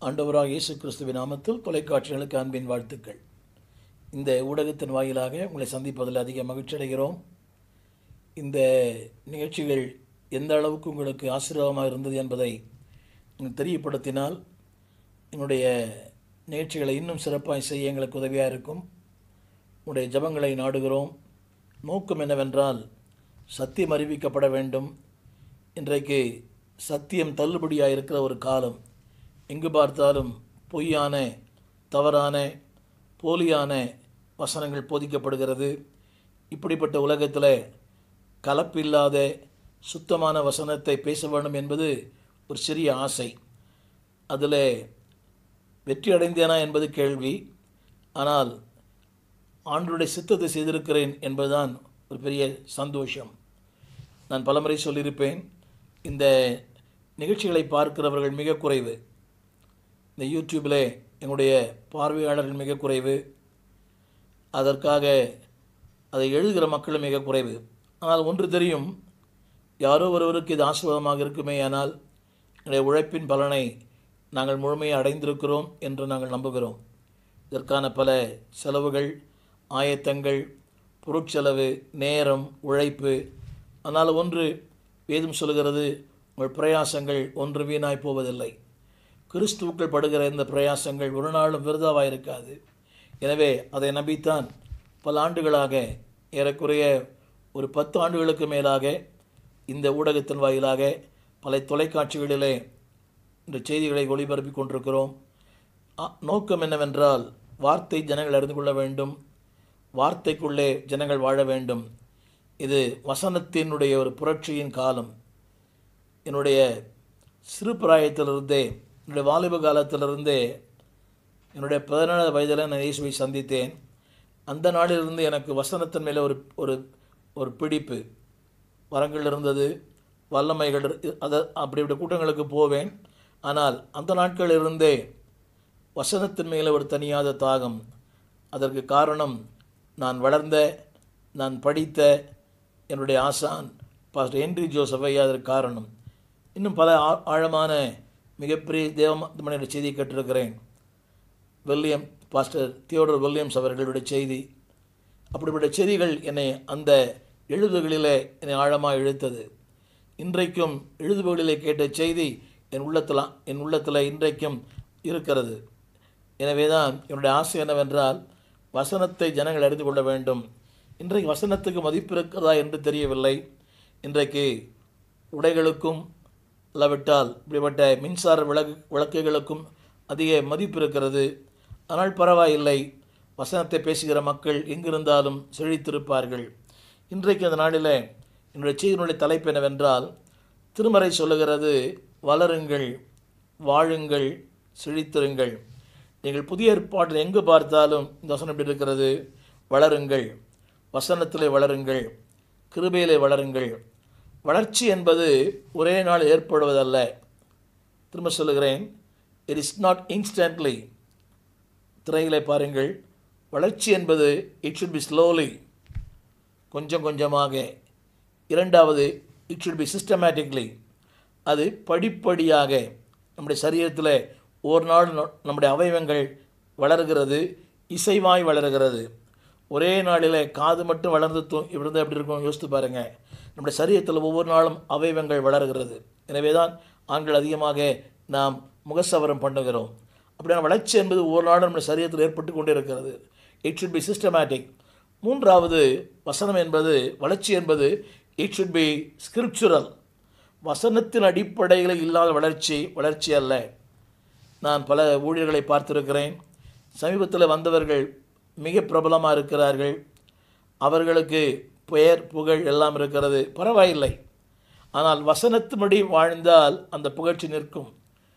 ஆண்டவராக இயேசு கிறிஸ்துவின் நாமத்தில் தொலைக்காட்சிகளுக்கு அன்பின் வாழ்த்துக்கள் இந்த ஊடகத்தின் வாயிலாக உங்களை சந்திப்பதில் அதிக மகிழ்ச்சி அடைகிறோம் இந்த நிகழ்ச்சிகள் எந்த அளவுக்கு உங்களுக்கு ஆசீர்வாதமாக இருந்தது என்பதை நீங்கள் தெரியப்படுத்தினால் எங்களுடைய நிகழ்ச்சிகளை இன்னும் சிறப்பாக செய்ய எங்களுக்கு உதவியாக இருக்கும் உங்களுடைய ஜபங்களை நாடுகிறோம் நோக்கம் என்னவென்றால் சத்தியம் அறிவிக்கப்பட வேண்டும் இன்றைக்கு சத்தியம் தள்ளுபடியாக இருக்கிற ஒரு காலம் எங்கு பார்த்தாலும் பொய்யான தவறான போலியான வசனங்கள் போதிக்கப்படுகிறது இப்படிப்பட்ட உலகத்தில் கலப்பில்லாத சுத்தமான வசனத்தை பேச வேண்டும் என்பது ஒரு சிறிய ஆசை அதில் வெற்றி அடைந்தேனா என்பது கேள்வி ஆனால் ஆண்டுடைய சித்தத்தை செய்திருக்கிறேன் என்பதுதான் ஒரு பெரிய சந்தோஷம் நான் பலமுறை சொல்லியிருப்பேன் இந்த நிகழ்ச்சிகளை பார்க்கிறவர்கள் மிக குறைவு இந்த யூடியூப்பில் எங்களுடைய பார்வையாளர்கள் மிக குறைவு அதற்காக அதை எழுதுகிற மக்களும் மிக குறைவு ஆனால் ஒன்று தெரியும் யாரோ ஒருவருக்கு இது ஆசீர்வாதமாக இருக்குமே ஆனால் எங்களுடைய உழைப்பின் பலனை நாங்கள் முழுமையை அடைந்திருக்கிறோம் என்று நாங்கள் நம்புகிறோம் இதற்கான பல செலவுகள் ஆயத்தங்கள் பொருட்செலவு நேரம் உழைப்பு ஆனால் ஒன்று வேதம் சொல்கிறது உங்கள் பிரயாசங்கள் ஒன்று வீணாய் போவதில்லை கிறிஸ்துவுக்கள் படுகிற இந்த பிரயாசங்கள் ஒரு நாளும் விருதாவாக இருக்காது எனவே அதை நம்பித்தான் பல ஆண்டுகளாக ஏறக்குறைய ஒரு பத்து ஆண்டுகளுக்கு மேலாக இந்த ஊடகத்தின் வாயிலாக பல தொலைக்காட்சிகளிலே இந்த செய்திகளை ஒளிபரப்பி கொண்டிருக்கிறோம் ஆ- நோக்கம் என்னவென்றால் வார்த்தை ஜனங்கள் அறிந்து கொள்ள வேண்டும் வார்த்தைக்குள்ளே ஜனங்கள் வாழ வேண்டும் இது வசனத்தினுடைய ஒரு புரட்சியின் காலம் என்னுடைய சிறு பிராயத்திலிருந்தே என்னுடைய வாலிப காலத்திலிருந்தே என்னுடைய பதினேழு வயதில் நான் இயேசுவை சந்தித்தேன் அந்த நாளிலிருந்து எனக்கு வசனத்தின் மேலே ஒரு ஒரு ஒரு பிடிப்பு வரங்கள் இருந்தது வல்லமைகள் இரு- அதை அப்படி இப்படி கூட்டங்களுக்கு போவேன் ஆனால் அந்த நாட்களிலிருந்தே வசனத்தின் மேலே ஒரு தனியாத தாகம் அதற்கு காரணம் நான் வளர்ந்த நான் படித்த என்னுடைய ஆசான் பாஸ்டர் ஹென்றி ஜோசப் ஐயா அதற்கு காரணம் இன்னும் பல ஆ- ஆழமான மிகப்பெரிய தேவமணியோட செய்தியை கேட்டிருக்கிறேன் வில்லியம் பாஸ்டர் தியோடர் வில்லியம்ஸ் அவர்களுடைய செய்தி அப்படிப்பட்ட செய்திகள் என்னை அந்த எழுதுகளிலே என்னை ஆழமாக இழுத்தது இன்றைக்கும் எழுதுபவர்களிலே கேட்ட செய்தி என் உள்ளத்தில் என் உள்ளத்தில் இன்றைக்கும் இருக்கிறது எனவே தான் என்னுடைய ஆசை என்னவென்றால் வசனத்தை ஜனங்கள் அறிந்து கொள்ள வேண்டும் இன்றைக்கு வசனத்துக்கு மதிப்பு இருக்கிறதா என்று தெரியவில்லை இன்றைக்கு உடைகளுக்கும் இல்லாவிட்டால் இப்படிப்பட்ட மின்சார விளக்கு விளக்குகளுக்கும் அதிக மதிப்பு இருக்கிறது ஆனால் பரவாயில்லை வசனத்தை பேசுகிற மக்கள் எங்கிருந்தாலும் செழித்திருப்பார்கள் இன்றைக்கு அந்த நாளில் என்னுடைய செய்தியினுடைய தலைப்பு என்னவென்றால் திருமறை சொல்லுகிறது வளருங்கள் வாழுங்கள் செழித்திருங்கள் நீங்கள் புதிய ஏற்பாட்டில் எங்கு பார்த்தாலும் இந்த வசனம் எப்படி இருக்கிறது வளருங்கள் வசனத்திலே வளருங்கள் கிருபையிலே வளருங்கள் வளர்ச்சி என்பது ஒரே நாள் ஏற்படுவதல்ல திரும்ப சொல்லுகிறேன் இட் இஸ் நாட் இன்ஸ்டன்ட்லி திரையிலே பாருங்கள் வளர்ச்சி என்பது இட் should பி ஸ்லோலி கொஞ்சம் கொஞ்சமாக இரண்டாவது இட் should பி சிஸ்டமேட்டிக்லி அது படிப்படியாக நம்முடைய சரீரத்தில் ஒரு நாள் நொ- நம்முடைய அவயவங்கள் வளர்கிறது இசைவாய் வளர்கிறது ஒரே நாளில் காது மட்டும் வளர்ந்து தூ இப்படி எப்படி இருக்கும் யோசித்து பாருங்கள் நம்முடைய சரீரத்தில் ஒவ்வொரு நாளும் அவயவங்கள் வளர்கிறது எனவே தான் ஆண்கள் அதிகமாக நாம் முகசவரம் பண்ணுகிறோம் அப்படியான வளர்ச்சி என்பது ஒவ்வொரு நாளும் நம்முடைய சரீரத்தில் ஏற்பட்டு கொண்டே இருக்கிறது இட் should பி சிஸ்டமேட்டிக் மூன்றாவது வசனம் என்பது வளர்ச்சி என்பது இட் should பி ஸ்கிரிப்சுரல் வசனத்தின் அடிப்படையில் இல்லாத வளர்ச்சி வளர்ச்சி அல்ல நான் பல ஊழியர்களை பார்த்திருக்கிறேன் சமீபத்தில் வந்தவர்கள் மிக பிரபலமாக இருக்கிறார்கள் அவர்களுக்கு பெயர் புகழ் எல்லாம் இருக்கிறது பரவாயில்லை ஆனால் வசனத்தின்படி வாழ்ந்தால் அந்த புகழ்ச்சி நிற்கும்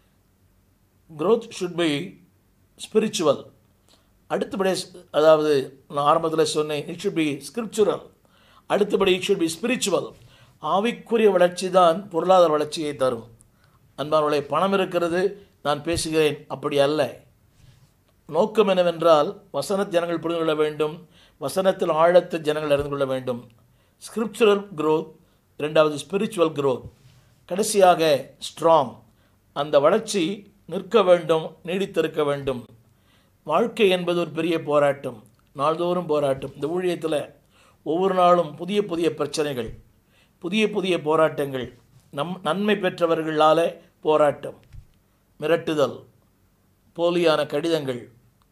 growth should be ஸ்பிரிச்சுவல் அடுத்தபடி அதாவது நான் ஆரம்பத்தில் சொன்னேன் இட் should be ஸ்கிரிப்சுரல் அடுத்தபடி இட் should be ஸ்பிரிச்சுவல் ஆவிக்குரிய வளர்ச்சி தான் பொருளாதார வளர்ச்சியை தரும் அன்பானவர்களே பணம் இருக்கிறது நான் பேசுகிறேன் அப்படி அல்ல நோக்கம் என்னவென்றால் வசன ஜனங்கள் புரிந்து கொள்ள வேண்டும் வசனத்தில் ஆழத்தை ஜனங்கள் அறிந்து கொள்ள வேண்டும் ஸ்கிரிப்சுரல் growth இரண்டாவது ஸ்பிரிச்சுவல் growth கடைசியாக ஸ்ட்ராங் அந்த வளர்ச்சி நிற்க வேண்டும் நீடித்திருக்க வேண்டும் வாழ்க்கை என்பது ஒரு பெரிய போராட்டம் நாள்தோறும் போராட்டம் இந்த ஊழியத்தில் ஒவ்வொரு நாளும் புதிய புதிய பிரச்சனைகள் புதிய புதிய போராட்டங்கள் நம் நன்மை பெற்றவர்களால் போராட்டம் மிரட்டுதல் போலியான கடிதங்கள்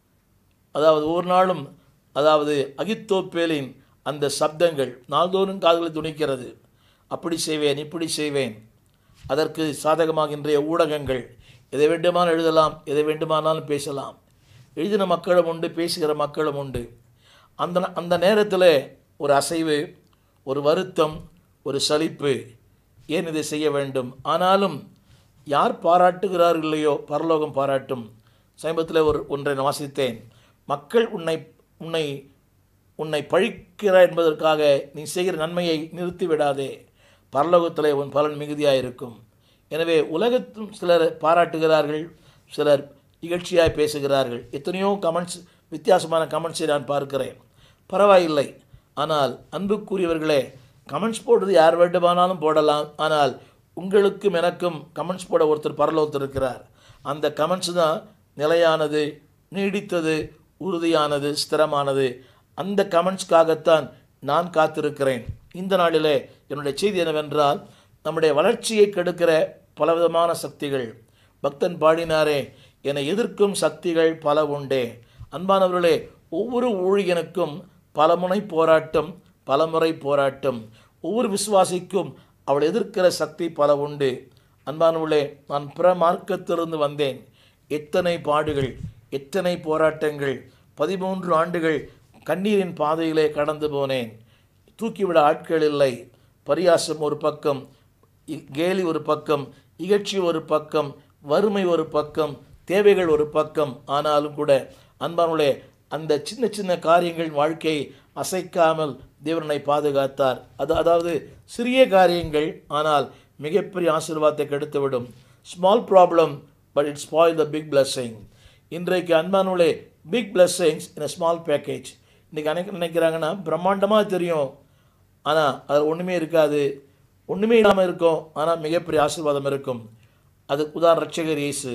அதாவது ஒவ்வொரு நாளும் அதாவது அகித்தோப்பேலின் அந்த சப்தங்கள் நாள்தோறும் காதுகளை துணிக்கிறது அப்படி செய்வேன் இப்படி செய்வேன் அதற்கு சாதகமாக இன்றைய ஊடகங்கள் எதை வேண்டுமானாலும் எழுதலாம் எதை வேண்டுமானாலும் பேசலாம் எழுதின மக்களும் உண்டு பேசுகிற மக்களும் உண்டு அந்த அந்த நேரத்தில் ஒரு அசைவு ஒரு வருத்தம் ஒரு சலிப்பு ஏன் இதை செய்ய வேண்டும் ஆனாலும் யார் பாராட்டுகிறார்கள் இல்லையோ பரலோகம் பாராட்டும் சமீபத்தில் ஒரு ஒன்றை நான் வாசித்தேன் மக்கள் உன்னை உன்னை உன்னை பழிக்கிறார் என்பதற்காக நீ செய்கிற நன்மையை நிறுத்தி விடாதே பரலோகத்தில் உன் பலன் மிகுதியாக இருக்கும் எனவே உலகத்தும் சிலர் பாராட்டுகிறார்கள் சிலர் இகழ்ச்சியாய் பேசுகிறார்கள் எத்தனையோ கமெண்ட்ஸ் வித்தியாசமான கமெண்ட்ஸை நான் பார்க்கிறேன் பரவாயில்லை ஆனால் அன்புக்குரியவர்களே கமெண்ட்ஸ் போடுறது யார் வேண்டுமானாலும் போடலாம் ஆனால் உங்களுக்கும் எனக்கும் கமெண்ட்ஸ் போட ஒருத்தர் பரலோகத்தில் இருக்கிறார் அந்த கமெண்ட்ஸ் தான் நிலையானது நீடித்தது உறுதியானது ஸ்திரமானது அந்த கமெண்ட்ஸ்க்காகத்தான் நான் காத்திருக்கிறேன் இந்த நாளிலே என்னுடைய செய்தி என்னவென்றால் நம்முடைய வளர்ச்சியை கெடுக்கிற பலவிதமான சக்திகள் பக்தன் பாடினாரே என்னை எதிர்க்கும் சக்திகள் பல உண்டே அன்பானவர்களே ஒவ்வொரு ஊழியனுக்கும் பலமுனை போராட்டம் பலமுறை போராட்டம் ஒவ்வொரு விசுவாசிக்கும் அவள் எதிர்க்கிற சக்தி பல உண்டு அன்பானவர்களே நான் பிற மார்க்கத்திலிருந்து வந்தேன் எத்தனை பாடுகள் எத்தனை போராட்டங்கள் பதிமூன்று ஆண்டுகள் கண்ணீரின் பாதையிலே கடந்து போனேன் தூக்கிவிட ஆட்கள் இல்லை பரியாசம் ஒரு பக்கம் இ- கேலி ஒரு பக்கம் இகழ்ச்சி ஒரு பக்கம் வறுமை ஒரு பக்கம் தேவைகள் ஒரு பக்கம் ஆனாலும் கூட அன்பானுடைய அந்த சின்ன சின்ன காரியங்கள் வாழ்க்கையை அசைக்காமல் தேவனை பாதுகாத்தார் அது அதாவது சிறிய காரியங்கள் ஆனால் மிகப்பெரிய ஆசீர்வாதத்தை கெடுத்துவிடும் small problem but it spoil the big blessing இன்றைக்கு அன்பானுள்ளே big blessings in a small package இன்றைக்கி அனைக்கு நினைக்கிறாங்கன்னா பிரம்மாண்டமாக தெரியும் ஆனால் அது ஒன்றுமே இருக்காது ஒன்றுமே இல்லாமல் இருக்கும் ஆனால் மிகப்பெரிய ஆசீர்வாதம் இருக்கும் அது உதாரண ரட்சகர் Yesu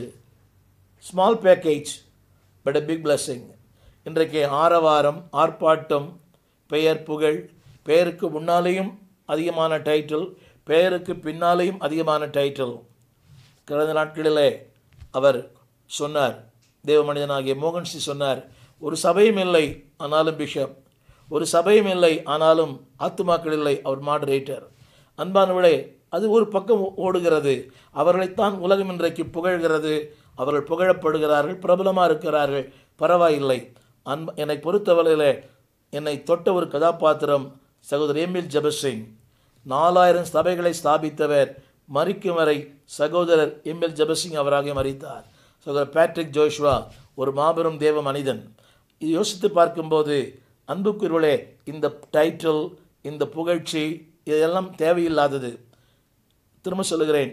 small package but a big blessing இன்றைக்கு ஆரவாரம் ஆர்ப்பாட்டம் பெயர் புகழ் பெயருக்கு முன்னாலேயும் அதிகமான டைட்டில் பெயருக்கு பின்னாலேயும் அதிகமான டைட்டில் கடந்த நாட்களிலே அவர் சொன்னார் தேவ மனிதனாகிய மோகன்சி சொன்னார் ஒரு சபையும் இல்லை ஆனாலும் பிஷப் ஒரு சபையும் இல்லை ஆனாலும் ஆத்துமாக்கள் இல்லை அவர் மாடரேட்டர் அன்பானவளே அது ஒரு பக்கம் ஓடுகிறது அவர்களைத்தான் உலகம் இன்றைக்கு புகழ்கிறது அவர்கள் புகழப்படுகிறார்கள் பிரபலமாக இருக்கிறார்கள் பரவாயில்லை அன்ப என்னை பொறுத்தவரையில் என்னை தொட்ட ஒரு கதாபாத்திரம் சகோதரர் எம்எல் ஜபசிங் நாலாயிரம் சபைகளை ஸ்தாபித்தவர் மறிக்கும் வரை சகோதரர் எம்எல் ஜபசிங் அவராக மறித்தார் சகோதரர் பேட்ரிக் ஜோஷ்வா ஒரு மாபெரும் தேவ மனிதன் இது யோசித்து பார்க்கும்போது அன்புக்குரியவளே இந்த டைட்டில் இந்த புகழ்ச்சி இதெல்லாம் தேவையில்லாதது திரும்ப சொல்லுகிறேன்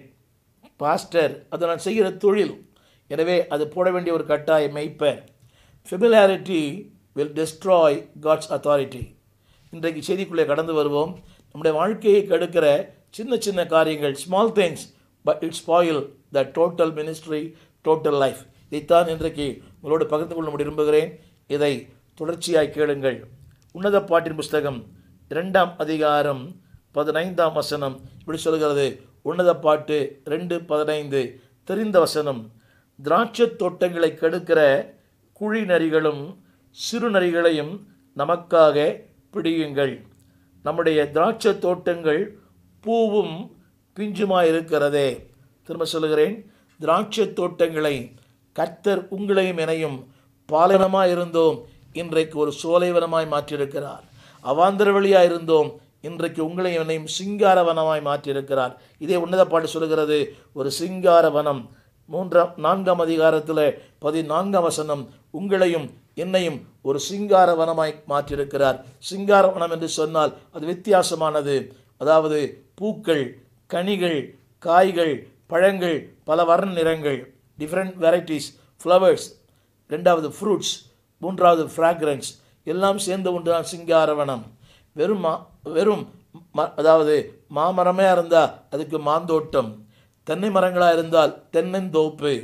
பாஸ்டர் அது நான் செய்கிற தொழில் எனவே அது போட வேண்டிய ஒரு கட்டாய மெய்ப்பர் familiarity will destroy God's authority இன்றைக்கு செய்திக்குள்ளே கடந்து வருவோம் நம்முடைய வாழ்க்கையை கெடுக்கிற சின்ன சின்ன காரியங்கள் small things but it's spoil the total ministry total life இதைத்தான் இன்றைக்கு உங்களோடு பகிர்ந்து கொள்ள விரும்புகிறேன் இதை தொடர்ச்சியாய் கேளுங்கள் உன்னத பாட்டின் புஸ்தகம் இரண்டாம் அதிகாரம் பதினைந்தாம் வசனம் இப்படி சொல்கிறது உன்னத பாட்டு ரெண்டு பதினைந்து தெரிந்த வசனம் திராட்சைத் தோட்டங்களை கெடுக்கிற குழி நரிகளும் சிறு நரிகளையும் நமக்காக பிடியுங்கள் நம்முடைய திராட்சை தோட்டங்கள் பூவும் பிஞ்சுமாய் இருக்கிறதே திரும்ப சொல்லுகிறேன் திராட்சை தோட்டங்களை கர்த்தர் உங்களையும் எனையும் பாலனமாய் இருந்தோம் இன்றைக்கு ஒரு சோலைவனமாய் மாற்றியிருக்கிறார் அவாந்தர வழியாக இருந்தோம் இன்றைக்கு உங்களையும் என்னையும் சிங்கார வனமாய் மாற்றியிருக்கிறார் இதே உன்னத பாட்டு சொல்கிறது ஒரு சிங்கார வனம் மூன்றாம் நான்காம் அதிகாரத்தில் பதினான்காம் வசனம் உங்களையும் என்னையும் ஒரு சிங்கார வனமாய் மாற்றியிருக்கிறார் சிங்கார வனம் என்று சொன்னால் அது வித்தியாசமானது அதாவது பூக்கள் கனிகள் காய்கள் பழங்கள் பல வர்ண நிறங்கள் டிஃப்ரெண்ட் வெரைட்டிஸ் ஃப்ளவர்ஸ் ரெண்டாவது ஃப்ரூட்ஸ் மூன்றாவது ஃப்ராக்ரன்ஸ் எல்லாம் சேர்ந்து ஒன்று தான் சிங்காரவனம் வெறும் மா வெறும் ம அதாவது மாமரமே இருந்தால் அதுக்கு மாந்தோட்டம் தென்னை மரங்களாக இருந்தால் தென்னந்தோப்பு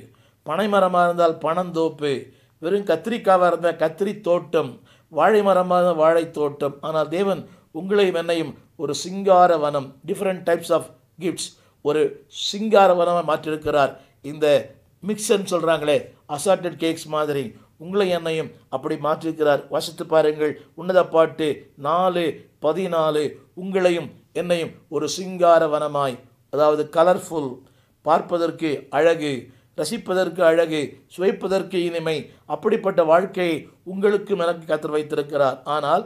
பனை மரமாக இருந்தால் பனந்தோப்பு வெறும் கத்திரிக்காவாக இருந்தால் கத்திரி தோட்டம் வாழை மரமாக இருந்தால் வாழை தோட்டம் ஆனால் தேவன் உங்களையும் என்னையும் ஒரு சிங்கார வனம் டிஃப்ரெண்ட் டைப்ஸ் ஆஃப் கிஃப்ட்ஸ் ஒரு சிங்கார வனமாக மாற்றியிருக்கிறார் இந்த மிக்சன்னு சொல்கிறாங்களே அசார்டட் கேக்ஸ் மாதிரி உங்களை என்னையும் அப்படி மாற்றிருக்கிறார் வாசித்து பாருங்கள் உன்னத பாட்டு நாலு பதினாலு உங்களையும் என்னையும் ஒரு சிங்கார வனமாய் அதாவது கலர்ஃபுல் பார்ப்பதற்கு அழகு ரசிப்பதற்கு அழகு சுவைப்பதற்கு இனிமை அப்படிப்பட்ட வாழ்க்கையை உங்களுக்கும் எனக்கு கத்தர் வைத்திருக்கிறார் ஆனால்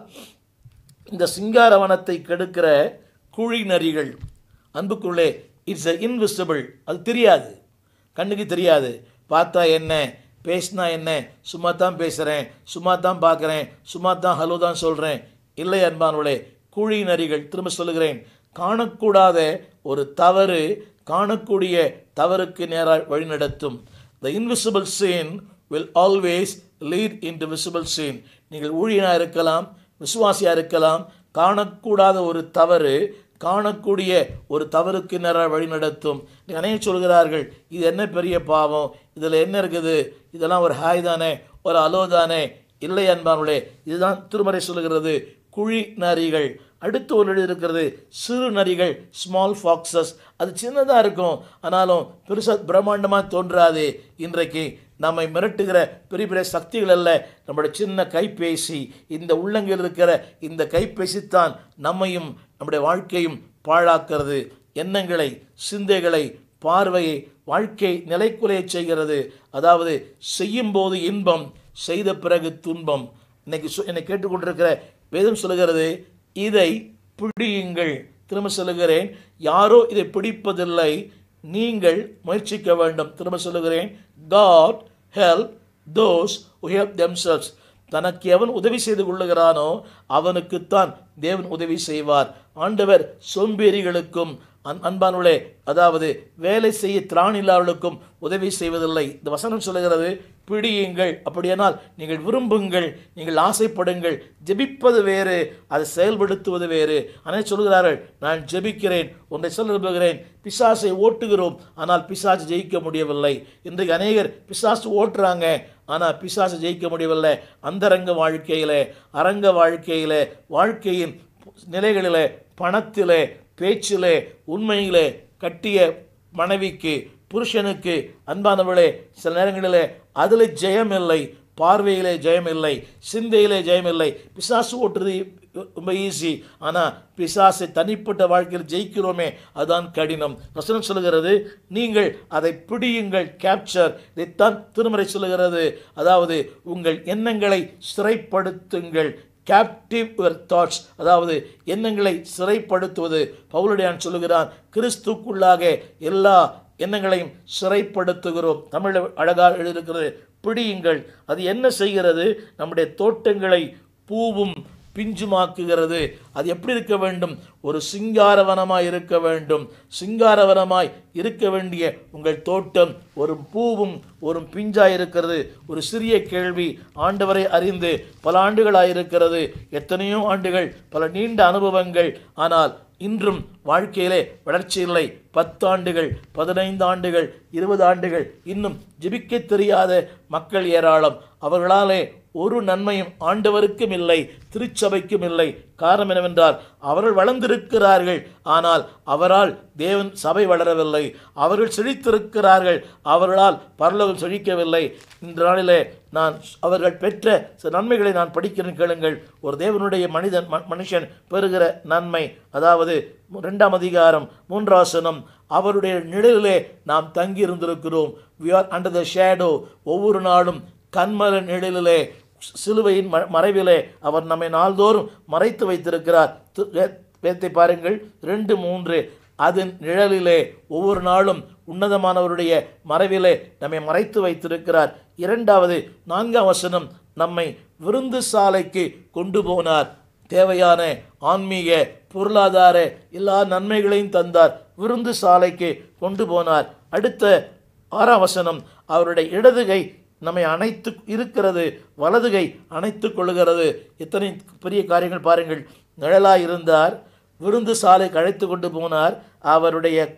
இந்த சிங்காரவனத்தை கெடுக்கிற குழி நரிகள் அன்புக்குள்ளே இட்ஸ் அ இன்விசிபிள் அது தெரியாது கண்ணுக்கு தெரியாது பார்த்தா என்ன பேசினா என்ன சும்மா தான் பேசுகிறேன் சும்மா தான் பார்க்குறேன் சும்மா தான் ஹலோ தான் சொல்கிறேன் இல்லை அன்பானவளே குழி நரிகள் திரும்ப சொல்லுகிறேன் காணக்கூடாத ஒரு தவறு காணக்கூடிய தவறுக்கு நேராக வழிநடத்தும் the invisible scene will always lead into visible scene நீங்கள் ஊழியனாக இருக்கலாம் விசுவாசியாக இருக்கலாம் காணக்கூடாத ஒரு தவறு காணக்கூடிய ஒரு தவறுக்கு நேராக வழிநடத்தும் அநேக சொல்கிறார்கள் இது என்ன பெரிய பாவம் இதில் என்ன இருக்குது இதெல்லாம் ஒரு ஹாய் தானே ஒரு அலோ தானே இல்லை அன்பானுளே இதுதான் திருமறை சொல்லுகிறது குழி நரிகள் அடுத்து ஒரு இருக்கிறது சிறு நரிகள் ஸ்மால் ஃபாக்ஸஸ் அது சின்னதாக இருக்கும் ஆனாலும் பெருசாக பிரம்மாண்டமாக தோன்றாது இன்றைக்கு நம்மை மிரட்டுகிற பெரிய பெரிய சக்திகள் அல்ல நம்முடைய சின்ன கைபேசி இந்த உள்ளங்கையில் இருக்கிற இந்த கைபேசி தான் நம்மையும் நம்முடைய வாழ்க்கையும் பாழாக்கிறது எண்ணங்களை சிந்தைகளை பார்வையை வாழ்க்கை நிலைக்குலைய செய்கிறது அதாவது செய்யும்போது இன்பம் செய்த பிறகு துன்பம் இன்னைக்கு சொ- என்னை கேட்டுக்கொண்டிருக்கிற வேதம் சொல்லுகிறது இதை பிடியுங்கள் திரும்ப சொல்லுகிறேன் யாரோ இதை பிடிப்பதில்லை நீங்கள் முயற்சிக்க வேண்டும் திரும்ப சொல்லுகிறேன் God help those who help themselves தனக்கு எவன் உதவி செய்து கொள்ளுகிறானோ அவனுக்குத்தான் தேவன் உதவி செய்வார் ஆண்டவர் சோம்பேறிகளுக்கும் அன் அன்பானுள்ளே அதாவது வேலை செய்ய திராணில்லாதவர்களுக்கும் உதவி செய்வதில்லை இந்த வசனம் சொல்லுகிறது பிடியுங்கள் அப்படியானால் நீங்கள் விரும்புங்கள் நீங்கள் ஆசைப்படுங்கள் ஜெபிப்பது வேறு அதை செயல்படுத்துவது வேறு ஆனால் சொல்கிறார்கள் நான் ஜெபிக்கிறேன் ஒன்றை சொல்ல விரும்புகிறேன் பிசாசை ஓட்டுகிறோம் ஆனால் பிசாசு ஜெயிக்க முடியவில்லை இன்றைக்கு அநேகர் பிசாசு ஓட்டுறாங்க ஆனால் பிசாசு ஜெயிக்க முடியவில்லை அந்தரங்க வாழ்க்கையிலே அரங்க வாழ்க்கையிலே வாழ்க்கையின் நிலைகளிலே பணத்திலே பேச்சிலே உண்மையிலே கட்டிய மனைவிக்கு புருஷனுக்கு அன்பானவளே சில நேரங்களிலே அதில் ஜெயம் இல்லை பார்வையிலே ஜெயம் இல்லை சிந்தையிலே ஜெயம் இல்லை பிசாசு ஓட்டுறது ரொம்ப ஈஸி ஆனால் பிசாசை தனிப்பட்ட வாழ்க்கையில் ஜெயிக்கிறோமே அதுதான் கடினம் வசனம் சொல்லுகிறது நீங்கள் அதை பிடியுங்கள் கேப்சர் இதைத்தான் திருமறை சொல்லுகிறது அதாவது உங்கள் எண்ணங்களை சிறைப்படுத்துங்கள் கேப்டிவ் யுவர் தாட்ஸ் அதாவது எண்ணங்களை சிறைப்படுத்துவது பவுலடியான் சொல்லுகிறான் கிறிஸ்துக்குள்ளாக எல்லா எண்ணங்களையும் சிறைப்படுத்துகிறோம் தமிழில் அழகாக எழுதியிருக்கிறது பிடியுங்கள் அது என்ன செய்கிறது நம்முடைய தோட்டங்களை பூவும் பிஞ்சுமாக்குகிறது அது எப்படி இருக்க வேண்டும் ஒரு சிங்காரவனமாய் இருக்க வேண்டும் சிங்காரவனமாய் இருக்க வேண்டிய உங்கள் தோட்டம் ஒரு பூவும் ஒரு பிஞ்சாய் இருக்கிறது ஒரு சிறிய கேள்வி ஆண்டவரை அறிந்து பல ஆண்டுகளாக இருக்கிறது எத்தனையோ ஆண்டுகள் பல நீண்ட அனுபவங்கள் ஆனால் இன்றும் வாழ்க்கையிலே வளர்ச்சி இல்லை பத்தாண்டுகள் பதினைந்து ஆண்டுகள் இருபது ஆண்டுகள் இன்னும் ஜெபிக்க தெரியாத மக்கள் ஏராளம் அவர்களாலே ஒரு நன்மையும் ஆண்டவருக்கும் இல்லை திருச்சபைக்கும் இல்லை காரணம் என்னவென்றால் அவர்கள் வளர்ந்திருக்கிறார்கள் ஆனால் அவரால் தேவன் சபை வளரவில்லை அவர்கள் செழித்திருக்கிறார்கள் அவர்களால் பரலோகம் செழிக்கவில்லை இந்த நாளிலே நான் அவர்கள் பெற்ற சில நன்மைகளை நான் படிக்கிறேன் கேளுங்கள் ஒரு தேவனுடைய மனிதன் ம- மனுஷன் பெறுகிற நன்மை அதாவது ரெண்டாம் அதிகாரம் மூன்றாசனம் அவருடைய நிழலிலே நாம் தங்கி இருந்திருக்கிறோம் we are under the shadow ஒவ்வொரு நாளும் கண்மல நிழலிலே சிலுவையின் ம- மறைவிலே அவர் நம்மை நாள்தோறும் மறைத்து வைத்திருக்கிறார் து- வே- வேதத்தை பாருங்கள் ரெண்டு மூன்று அதன் நிழலிலே ஒவ்வொரு நாளும் உன்னதமானவருடைய மறைவிலே நம்மை மறைத்து வைத்திருக்கிறார் இரண்டாவது நான்காம் வசனம் நம்மை விருந்து சாலைக்கு கொண்டு போனார் தேவையான ஆன்மீக பொருளாதார எல்லா நன்மைகளையும் தந்தார் விருந்து சாலைக்கு கொண்டு போனார் அடுத்த ஆறாம் வசனம் அவருடைய இடதுகை நம்மை அணைத்து இருக்கிறது வலதுகை அணைத்து கொள்ளுகிறது எத்தனை பெரிய காரியங்கள் பாருங்கள் நிழலாய் இருந்தார் விருந்து சாலைக்கு அழைத்து கொண்டு போனார் அவருடைய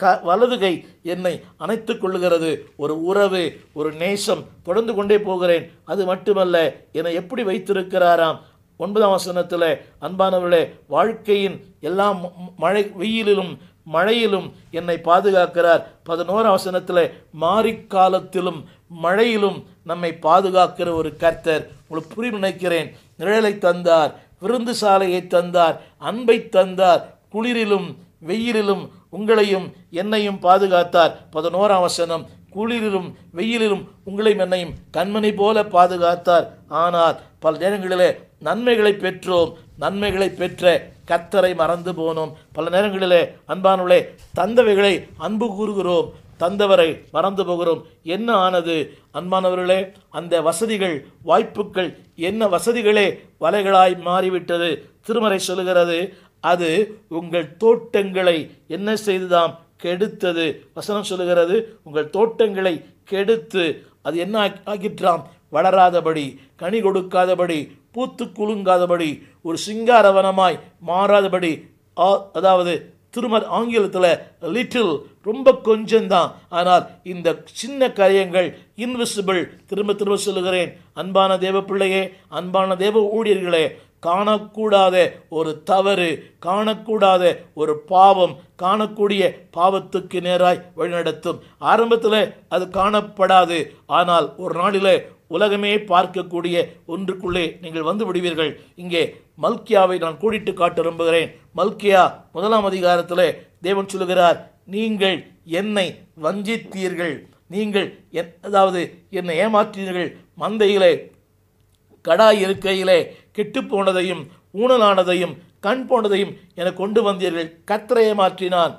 க வலது கை என்னை அணைத்துக் கொள்ளுகிறது ஒரு உறவு ஒரு நேசம் தொடர்ந்து கொண்டே போகிறேன் அது மட்டுமல்ல என்னை எப்படி வைத்திருக்கிறாராம் ஒன்பதாம் வசனத்தில் அன்பானவர்களே வாழ்க்கையின் எல்லா ம- ம- மழை வெயிலிலும் மழையிலும் என்னை பாதுகாக்கிறார் பதினோராம் வசனத்தில் மாரிக்காலத்திலும் மழையிலும் நம்மை பாதுகாக்கிற ஒரு கர்த்தர் உங்களுக்கு புரியும் நினைக்கிறேன் நிழலை தந்தார் விருந்து சாலையை தந்தார் அன்பை தந்தார் குளிரிலும் வெயிலிலும் உங்களையும் என்னையும் பாதுகாத்தார் பதினோராம் வசனம் குளிரிலும் வெயிலிலும் உங்களையும் என்னையும் கண்மணி போல பாதுகாத்தார் ஆனால் பல நேரங்களிலே நன்மைகளை பெற்றோம் நன்மைகளை பெற்ற கர்த்தரை மறந்து போனோம் பல நேரங்களிலே அன்பானுள்ளே தந்தவைகளை அன்பு கூறுகிறோம் தந்தவரை மறந்து போகிறோம் என்ன ஆனது அன்பானவர்களே அந்த வசதிகள் வாய்ப்புகள் என்ன வசதிகளே வலைகளாய் மாறிவிட்டது திருமறை சொல்லுகிறது அது உங்கள் தோட்டங்களை என்ன செய்துதாம் கெடுத்தது வசனம் சொல்லுகிறது உங்கள் தோட்டங்களை கெடுத்து அது என்ன ஆக்கி- ஆக்கிற்றாம் வளராதபடி கனி கொடுக்காதபடி பூத்து குலுங்காதபடி ஒரு சிங்காரவனமாய் மாறாதபடி ஆ- அதாவது திருமர் ஆங்கிலத்தில் லிட்டில் ரொம்ப கொஞ்சம்தான் ஆனால் இந்த சின்ன காரியங்கள் இன்விசிபிள் திரும்ப திரும்ப சொல்லுகிறேன் அன்பான தேவ பிள்ளையே அன்பான தேவ ஊழியர்களே காணக்கூடாத ஒரு தவறு காணக்கூடாத ஒரு பாவம் காணக்கூடிய பாவத்துக்கு நேராய் வழிநடத்தும் ஆரம்பத்தில் அது காணப்படாது ஆனால் ஒரு நாளிலே உலகமே பார்க்கக்கூடிய ஒன்றுக்குள்ளே நீங்கள் வந்து விடுவீர்கள் இங்கே மல்கியாவை நான் கூடிட்டு காட்ட விரும்புகிறேன் மல்கியா முதலாம் அதிகாரத்தில் தேவன் சொல்லுகிறார் நீங்கள் என்னை வஞ்சித்தீர்கள் நீங்கள் என்- அதாவது என்னை ஏமாற்றினீர்கள் மந்தையிலே கடாய் இருக்கையிலே கெட்டுப் போனதையும் ஊனலானதையும் கண் போனதையும் என கொண்டு வந்தீர்கள் கத்தரையை மாற்றினான்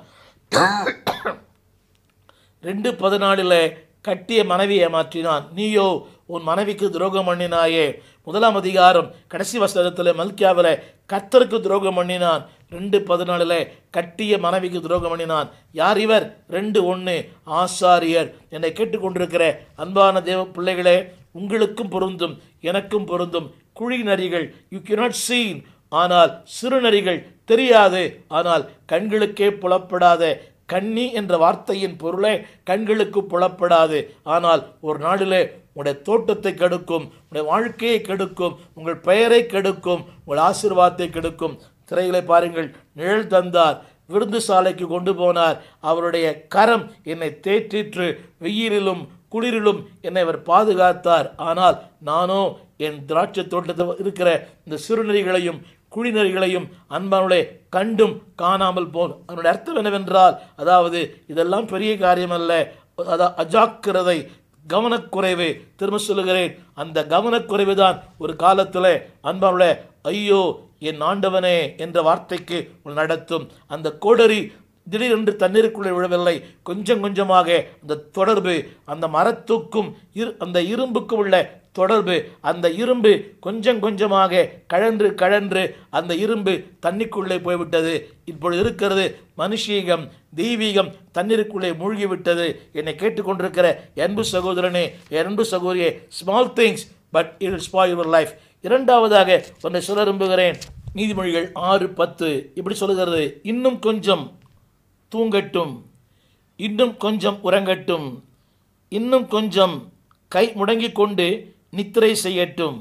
ரெண்டு பதினாலில் கட்டிய மனைவியை மாற்றினான் நீயோ உன் மனைவிக்கு துரோகம் பண்ணினாயே முதலாம் அதிகாரம் கடைசி வசனத்தில் மல்கியாவில் கத்தருக்கு துரோகம் பண்ணினான் ரெண்டு பதினாலில் கட்டிய மனைவிக்கு துரோகம் பண்ணினான் யார் இவர் ரெண்டு ஒன்று ஆசாரியர் என்னை கேட்டுக்கொண்டிருக்கிற அன்பான தேவ பிள்ளைகளே உங்களுக்கும் பொருந்தும் எனக்கும் பொருந்தும் குழி நரிகள் யூ cannot seen ஆனால் சிறுநரிகள் தெரியாது ஆனால் கண்களுக்கே புலப்படாத கண்ணி என்ற வார்த்தையின் பொருளே கண்களுக்கு புலப்படாது ஆனால் ஒரு நாளிலே உங்களுடைய தோட்டத்தை கெடுக்கும் உங்களுடைய வாழ்க்கையை கெடுக்கும் உங்கள் பெயரை கெடுக்கும் உங்கள் ஆசீர்வாதத்தை கெடுக்கும் திரையிலே பாருங்கள் நிழல் தந்தார் விருந்து சாலைக்கு கொண்டு போனார் அவருடைய கரம் என்னை தேற்றிற்று வெயிலிலும் குளிரிலும் என்னை அவர் பாதுகாத்தார் ஆனால் நானோ என் திராட்சை தோட்டத்தில் இருக்கிற இந்த சிறுநரிகளையும் குழிநரிகளையும் அன்பானுடைய கண்டும் காணாமல் போன் அதனுடைய அர்த்தம் என்னவென்றால் அதாவது இதெல்லாம் பெரிய காரியம் அல்ல அதா அஜாக்கிரதை கவனக்குறைவு திரும்ப சொல்லுகிறேன் அந்த கவனக்குறைவு தான் ஒரு காலத்தில் அன்பானுடைய ஐயோ என் ஆண்டவனே என்ற வார்த்தைக்கு உன்னை நடத்தும் அந்த கோடரி திடீரென்று தண்ணீருக்குள்ளே விழவில்லை கொஞ்சம் கொஞ்சமாக அந்த தொடர்பு அந்த மரத்துக்கும் இரு அந்த இரும்புக்கும் உள்ள தொடர்பு அந்த இரும்பு கொஞ்சம் கொஞ்சமாக கழன்று கழன்று அந்த இரும்பு தண்ணிக்குள்ளே போய்விட்டது இப்பொழுது இருக்கிறது மனுஷீகம் தெய்வீகம் தண்ணீருக்குள்ளே மூழ்கிவிட்டது என்னை கேட்டுக்கொண்டிருக்கிற என் அன்பு சகோதரனே என் அன்பு சகோதரியே small things but it spoil your life இரண்டாவதாக ஒன்றை சொல்ல விரும்புகிறேன் நீதிமொழிகள் ஆறு பத்து இப்படி சொல்லுகிறது இன்னும் கொஞ்சம் தூங்கட்டும் இன்னும் கொஞ்சம் உறங்கட்டும் இன்னும் கொஞ்சம் கை முடங்கிக் கொண்டு நித்திரை செய்யட்டும்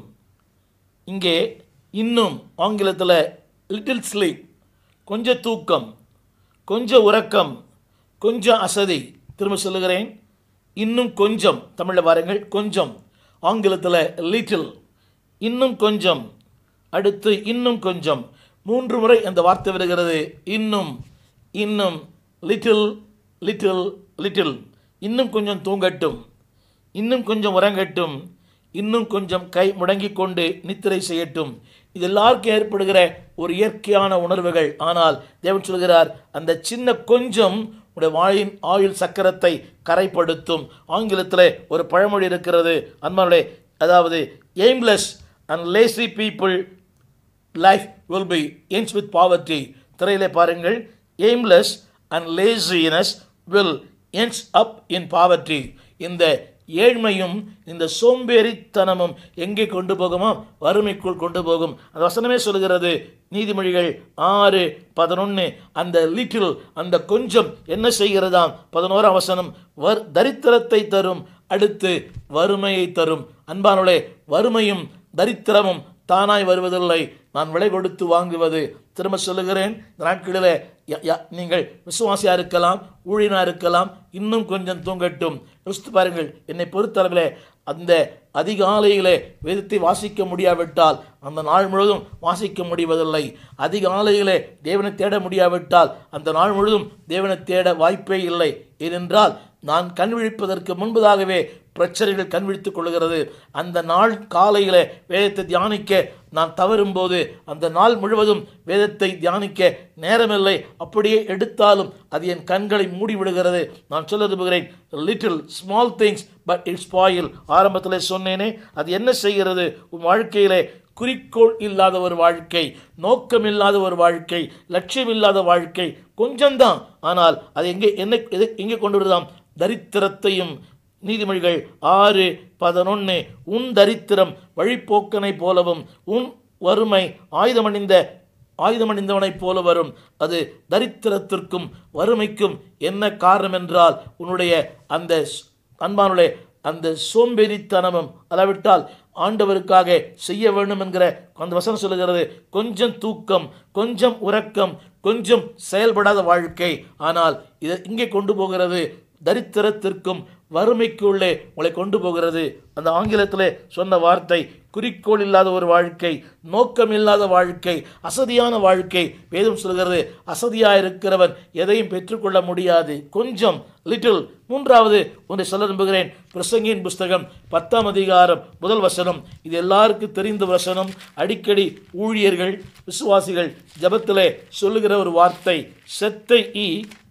இங்கே இன்னும் ஆங்கிலத்தில் லிட்டில் ஸ்லீப் கொஞ்சம் தூக்கம் கொஞ்சம் உறக்கம் கொஞ்சம் அசதி திரும்ப சொல்லுகிறேன் இன்னும் கொஞ்சம் தமிழில் பாருங்கள் கொஞ்சம் ஆங்கிலத்தில் லிட்டில் இன்னும் கொஞ்சம் அடுத்து இன்னும் கொஞ்சம் மூன்று முறை அந்த வார்த்தை வருகிறது இன்னும் இன்னும் லிட்டில் லிட்டில் லிட்டில் இன்னும் கொஞ்சம் தூங்கட்டும் இன்னும் கொஞ்சம் உறங்கட்டும் இன்னும் கொஞ்சம் கை முடங்கிக் கொண்டு நித்திரை செய்யட்டும் இது எல்லாருக்கும் ஏற்படுகிற ஒரு இயற்கையான உணர்வுகள் ஆனால் தேவன் சொல்கிறார் அந்த சின்ன கொஞ்சம் உடைய வாயின் ஆயுள் சக்கரத்தை கரைப்படுத்தும் ஆங்கிலத்தில் ஒரு பழமொழி இருக்கிறது அன்பாலே அதாவது aimless and lazy people life will be ends with poverty திரையிலே பாருங்கள் aimless and laziness will ends up in poverty இந்த ஏழ்மையும் இந்த சோம்பேறித்தனமும் எங்கே கொண்டு போகுமா வறுமைக்குள் கொண்டு போகும் அந்த வசனமே சொல்கிறது நீதிமொழிகள் ஆறு பதினொன்று அந்த லிட்டில் அந்த கொஞ்சம் என்ன செய்கிறதாம் பதினோராம் வசனம் வர் தரித்திரத்தை தரும் அடுத்து வறுமையை தரும் அன்பானுளே வறுமையும் தரித்திரமும் தானாய் வருவதில்லை நான் விலை கொடுத்து வாங்குவது திரும்ப சொல்லுகிறேன் இந்த நாட்களில் ய- ய- நீங்கள் விசுவாசியாக இருக்கலாம் ஊழியனாக இருக்கலாம் இன்னும் கொஞ்சம் தூங்கட்டும் யோசித்து பாருங்கள் என்னை பொறுத்தளவிலே அந்த அதிகாலையிலே வேதத்தை வாசிக்க முடியாவிட்டால் அந்த நாள் முழுவதும் வாசிக்க முடிவதில்லை அதிகாலையிலே தேவனை தேட முடியாவிட்டால் அந்த நாள் முழுவதும் தேவனை தேட வாய்ப்பே இல்லை ஏனென்றால் நான் கண் விழிப்பதற்கு முன்பதாகவே பிரச்சனைகள் கண் விழித்துக் கொள்கிறது அந்த நாள் காலையிலே வேதத்தை தியானிக்க நான் தவறும்போது அந்த நாள் முழுவதும் வேதத்தை தியானிக்க நேரமில்லை அப்படியே எடுத்தாலும் அது என் கண்களை மூடி விடுகிறது நான் சொல்ல விரும்புகிறேன் little small things but it's spoil ஆரம்பத்தில் சொன்னேனே அது என்ன செய்கிறது உன் வாழ்க்கையிலே குறிக்கோள் இல்லாத ஒரு வாழ்க்கை நோக்கம் இல்லாத ஒரு வாழ்க்கை லட்சியம் இல்லாத வாழ்க்கை கொஞ்சம்தான் ஆனால் அது எங்கே என்ன எதை எங்கே கொண்டு வருதாம் தரித்திரத்தையும் நீதிமொழிகள் ஆறு பதினொன்று உன் தரித்திரம் வழிப்போக்கனை போலவும் உன் வறுமை ஆயுதமணிந்த ஆயுதமணிந்தவனைப் போல வரும் அது தரித்திரத்திற்கும் வறுமைக்கும் என்ன காரணம் என்றால் உன்னுடைய அந்த ஸ்- அன்பானுடைய அந்த சோம்பேறித்தனமும் அளவிட்டால் ஆண்டவருக்காக செய்ய வேண்டும் என்கிற அந்த வசனம் சொல்லுகிறது கொஞ்சம் தூக்கம் கொஞ்சம் உறக்கம் கொஞ்சம் செயல்படாத வாழ்க்கை ஆனால் இதை இங்கே கொண்டு போகிறது தரித்திரத்திற்கும் வறுமைக்குள்ளே உங்களை கொண்டு போகிறது அந்த ஆங்கிலத்திலே சொன்ன வார்த்தை குறிக்கோள் இல்லாத ஒரு வாழ்க்கை நோக்கம் இல்லாத வாழ்க்கை அசதியான வாழ்க்கை வேதம் சொல்கிறது அசதியாக இருக்கிறவன் எதையும் பெற்றுக்கொள்ள முடியாது கொஞ்சம் லிட்டில் மூன்றாவது ஒன்றை சொல்ல விரும்புகிறேன் பிரசங்கியின் புஸ்தகம் பத்தாம் அதிகாரம் முதல் வசனம் இது எல்லாருக்கும் தெரிந்த வசனம் அடிக்கடி ஊழியர்கள் விசுவாசிகள் ஜெபத்திலே சொல்லுகிற ஒரு வார்த்தை செத்தை ஈ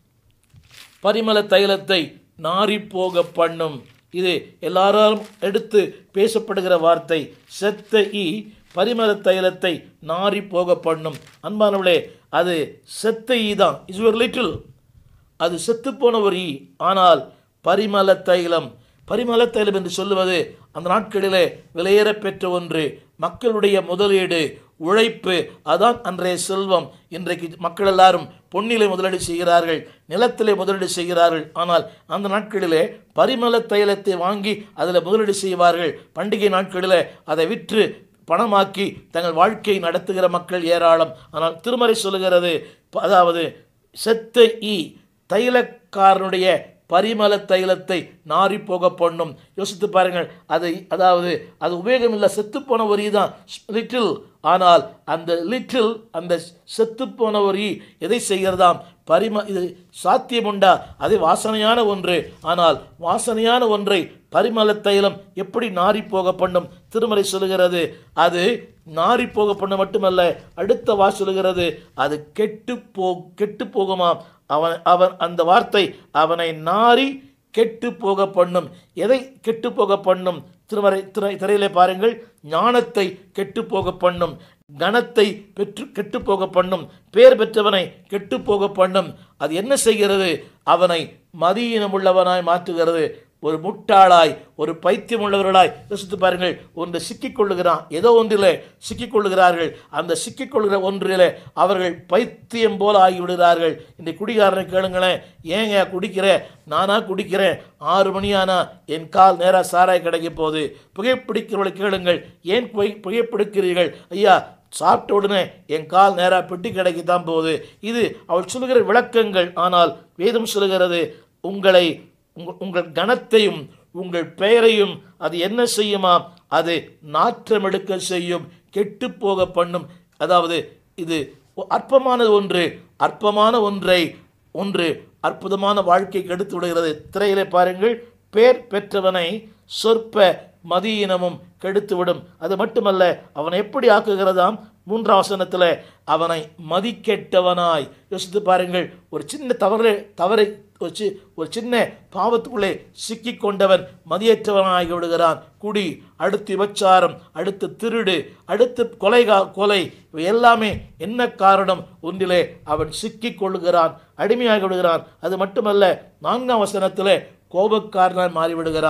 பரிமள தைலத்தை நாறிப்போக பண்ணும் இது எல்லாராலும் எடுத்து பேசப்படுகிற வார்த்தை செத்த ஈ பரிமள தைலத்தை நாறி போக பண்ணும் அன்பானவளே அது செத்த ஈ தான் இஸ் ஒரு லிட்டில் அது செத்துப்போன ஒரு ஈ ஆனால் பரிமள தைலம் பரிமள தைலம் என்று சொல்லுவது அந்த நாட்களிலே விலையேற பெற்ற ஒன்று மக்களுடைய முதலீடு உழைப்பு அதான் அன்றைய செல்வம் இன்றைக்கு மக்கள் எல்லாரும் பொன்னிலே முதலீடு செய்கிறார்கள் நிலத்திலே முதலீடு செய்கிறார்கள் ஆனால் அந்த நாட்களிலே பரிமள தைலத்தை வாங்கி அதில் முதலீடு செய்வார்கள் பண்டிகை நாட்களிலே அதை விற்று பணமாக்கி தங்கள் வாழ்க்கையை நடத்துகிற மக்கள் ஏராளம் ஆனால் திருமறை சொல்லுகிறது ப- அதாவது செத்த ஈ தைலக்காரனுடைய பரிமள தைலத்தை நாறி போக பண்ணும் யோசித்து பாருங்கள் அதை அதாவது அது உபயோகமில்லை செத்துப்போன ஒரு ஈ தான் லிட்டில் ஆனால் அந்த லிட்டில் அந்த செத்துப்போன ஒரு ஈ எதை செய்கிறதாம் பரிம இது சாத்தியமுண்டா அது வாசனையான ஒன்று ஆனால் வாசனையான ஒன்றை பரிமள தைலம் எப்படி நாறி போக பண்ணும் திருமறை சொல்லுகிறது அது நாறி போக பண்ண மட்டுமல்ல அடுத்த வா சொல்லுகிறது அது கெட்டு போ கெட்டு போகுமாம் அவன் அவன் அந்த வார்த்தை அவனை நாறி கெட்டு போக பண்ணும் எதை கெட்டு போக பண்ணும் திருமறை திரை திரையிலே பாருங்கள் ஞானத்தை கெட்டு போக பண்ணும் கணத்தை பெற்று கெட்டு போக பண்ணும் பேர் பெற்றவனை கெட்டு போக பண்ணும் அது என்ன செய்கிறது அவனை மதியினமுள்ளவனாய் மாற்றுகிறது ஒரு முட்டாளாய் ஒரு பைத்தியம் உள்ளவர்களாய் யோசித்து பாருங்கள் ஒன்று சிக்கிக்கொள்ளுகிறான் ஏதோ ஒன்றிலே சிக்கிக்கொள்ளுகிறார்கள் அந்த சிக்கிக்கொள்கிற ஒன்றிலே அவர்கள் பைத்தியம் போல ஆகிவிடுகிறார்கள் இந்த குடிகாரனை கேளுங்களேன் ஏங்க குடிக்கிற நானா குடிக்கிறேன் ஆறு மணி ஆனா என் கால் நேராக சாராய் கிடைக்க போகுது புகைப்பிடிக்கிறவர்களை கேளுங்கள் ஏன் புகை புகைப்பிடிக்கிறீர்கள் ஐயா சாப்பிட்ட உடனே என் கால் நேராக பெட்டி கிடைக்கத்தான் போகுது இது அவள் சொல்லுகிற விளக்கங்கள் ஆனால் வேதம் சொல்லுகிறது உங்களை உங்கள் உங்கள் கணத்தையும் உங்கள் பெயரையும் அது என்ன செய்யுமா அது நாற்றமெடுக்க செய்யும் கெட்டு போக பண்ணும் அதாவது இது அற்பமான ஒன்று அற்பமான ஒன்றை ஒன்று அற்புதமான வாழ்க்கைக்கு எடுத்து விடுகிறது திரையிலே பாருங்கள் பேர் பெற்றவனை சொற்ப மதியினமும் கெடுத்துவிடும் அது மட்டுமல்ல அவனை எப்படி ஆக்குகிறதாம் மூன்றாம் வசனத்தில் அவனை மதிக்கெட்டவனாய் யோசித்து பாருங்கள் ஒரு சின்ன தவறு தவறை வச்சு ஒரு சின்ன பாவத்துக்குள்ளே சிக்கிக் கொண்டவன் மதியற்றவனாகி விடுகிறான் குடி அடுத்து விபச்சாரம் அடுத்து திருடு அடுத்து கொலைகா கொலை இவை எல்லாமே என்ன காரணம் ஒன்றிலே அவன் சிக்கிக் கொள்ளுகிறான் அடிமையாகி விடுகிறான் அது மட்டுமல்ல நான்காம் வசனத்திலே கோபக்காரனாய் மாறிவிடுகிறான்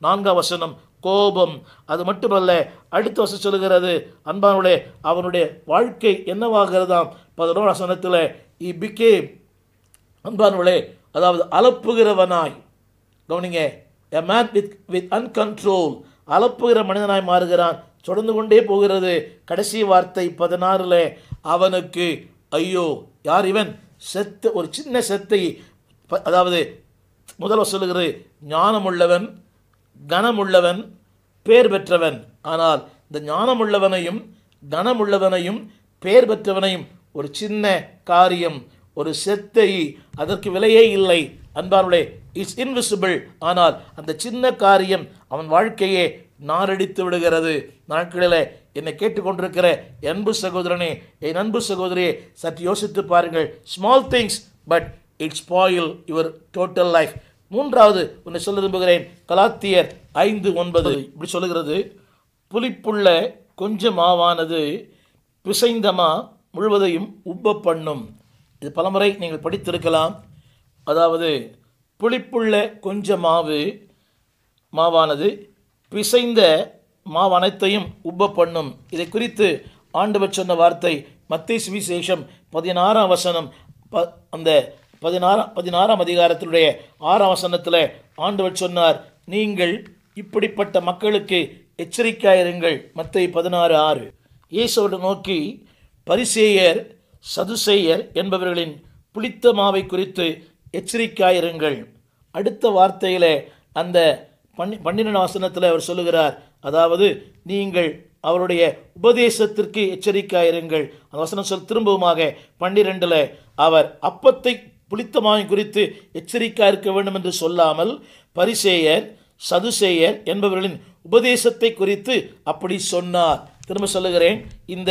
நான்காம் வசனம் கோபம் அது மட்டுமல்ல அடுத்த வசனம் சொல்லுகிறது அன்பானுடைய அவனுடைய வாழ்க்கை என்னவாகிறதாம் பதினோரு வசனத்தில் இ பிகேம் அன்பானுடைய அதாவது அலப்புகிறவனாய் கவனிங்க a man with with uncontrol அலப்புகிற மனிதனாய் மாறுகிறான் தொடர்ந்து கொண்டே போகிறது கடைசி வார்த்தை பதினாறுல அவனுக்கு ஐயோ யார் இவன் செத்த ஒரு சின்ன செத்தை ப- அதாவது முதல்வர் சொல்லுகிறது ஞானமுள்ளவன் கனமுள்ளவன் பேர் பெற்றவன் ஆனால் இந்த ஞானமுள்ளவனையும் கனமுள்ளவனையும் பேர் பெற்றவனையும் ஒரு சின்ன காரியம் ஒரு செத்தை அதற்கு விலையே இல்லை அன்பாருடைய இட்ஸ் இன்விசிபிள் ஆனால் அந்த சின்ன காரியம் அவன் வாழ்க்கையே நாரடித்து விடுகிறது நாட்களில் என்னை கேட்டுக்கொண்டிருக்கிற என் அன்பு சகோதரனே என் அன்பு சகோதரியே சற்று யோசித்து பாருங்கள் small things but it's spoil your total life மூன்றாவது ஒன்று சொல்ல விரும்புகிறேன் கலாத்தியர் ஐந்து ஒன்பது இப்படி சொல்லுகிறது புளிப்புள்ள கொஞ்சம் மாவானது பிசைந்தமா முழுவதையும் உப்ப பண்ணும் இது பலமுறை நீங்கள் படித்திருக்கலாம் அதாவது புளிப்புள்ள கொஞ்ச மாவு மாவானது பிசைந்த மாவு அனைத்தையும் உப்ப பண்ணும் இதை குறித்து ஆண்டவர் சொன்ன வார்த்தை மத்திய சுவிசேஷம் பதினாறாம் வசனம் ப அந்த பதினாறாம் பதினாறாம் அதிகாரத்தினுடைய ஆறாம் வசனத்தில் ஆண்டவர் சொன்னார் நீங்கள் இப்படிப்பட்ட மக்களுக்கு எச்சரிக்கையாயிருங்கள் மத்திய பதினாறு ஆறு இயேசுவோடு நோக்கி பரிசேயர் சதுசேயர் என்பவர்களின் புளித்த மாவை குறித்து எச்சரிக்கையாயிருங்கள் அடுத்த வார்த்தையிலே அந்த பன்னி பன்னிரெண்டாம் வசனத்தில் அவர் சொல்லுகிறார் அதாவது நீங்கள் அவருடைய உபதேசத்திற்கு எச்சரிக்கையாயிருங்கள் அந்த வசனம் சொல் திரும்பவுமாக பன்னிரெண்டில் அவர் அப்பத்தை புளித்தமாய் குறித்து எச்சரிக்கையா இருக்க வேண்டும் என்று சொல்லாமல் பரிசேயர் சதுசேயர் என்பவர்களின் உபதேசத்தை குறித்து அப்படி சொன்னார் திரும்ப சொல்லுகிறேன் இந்த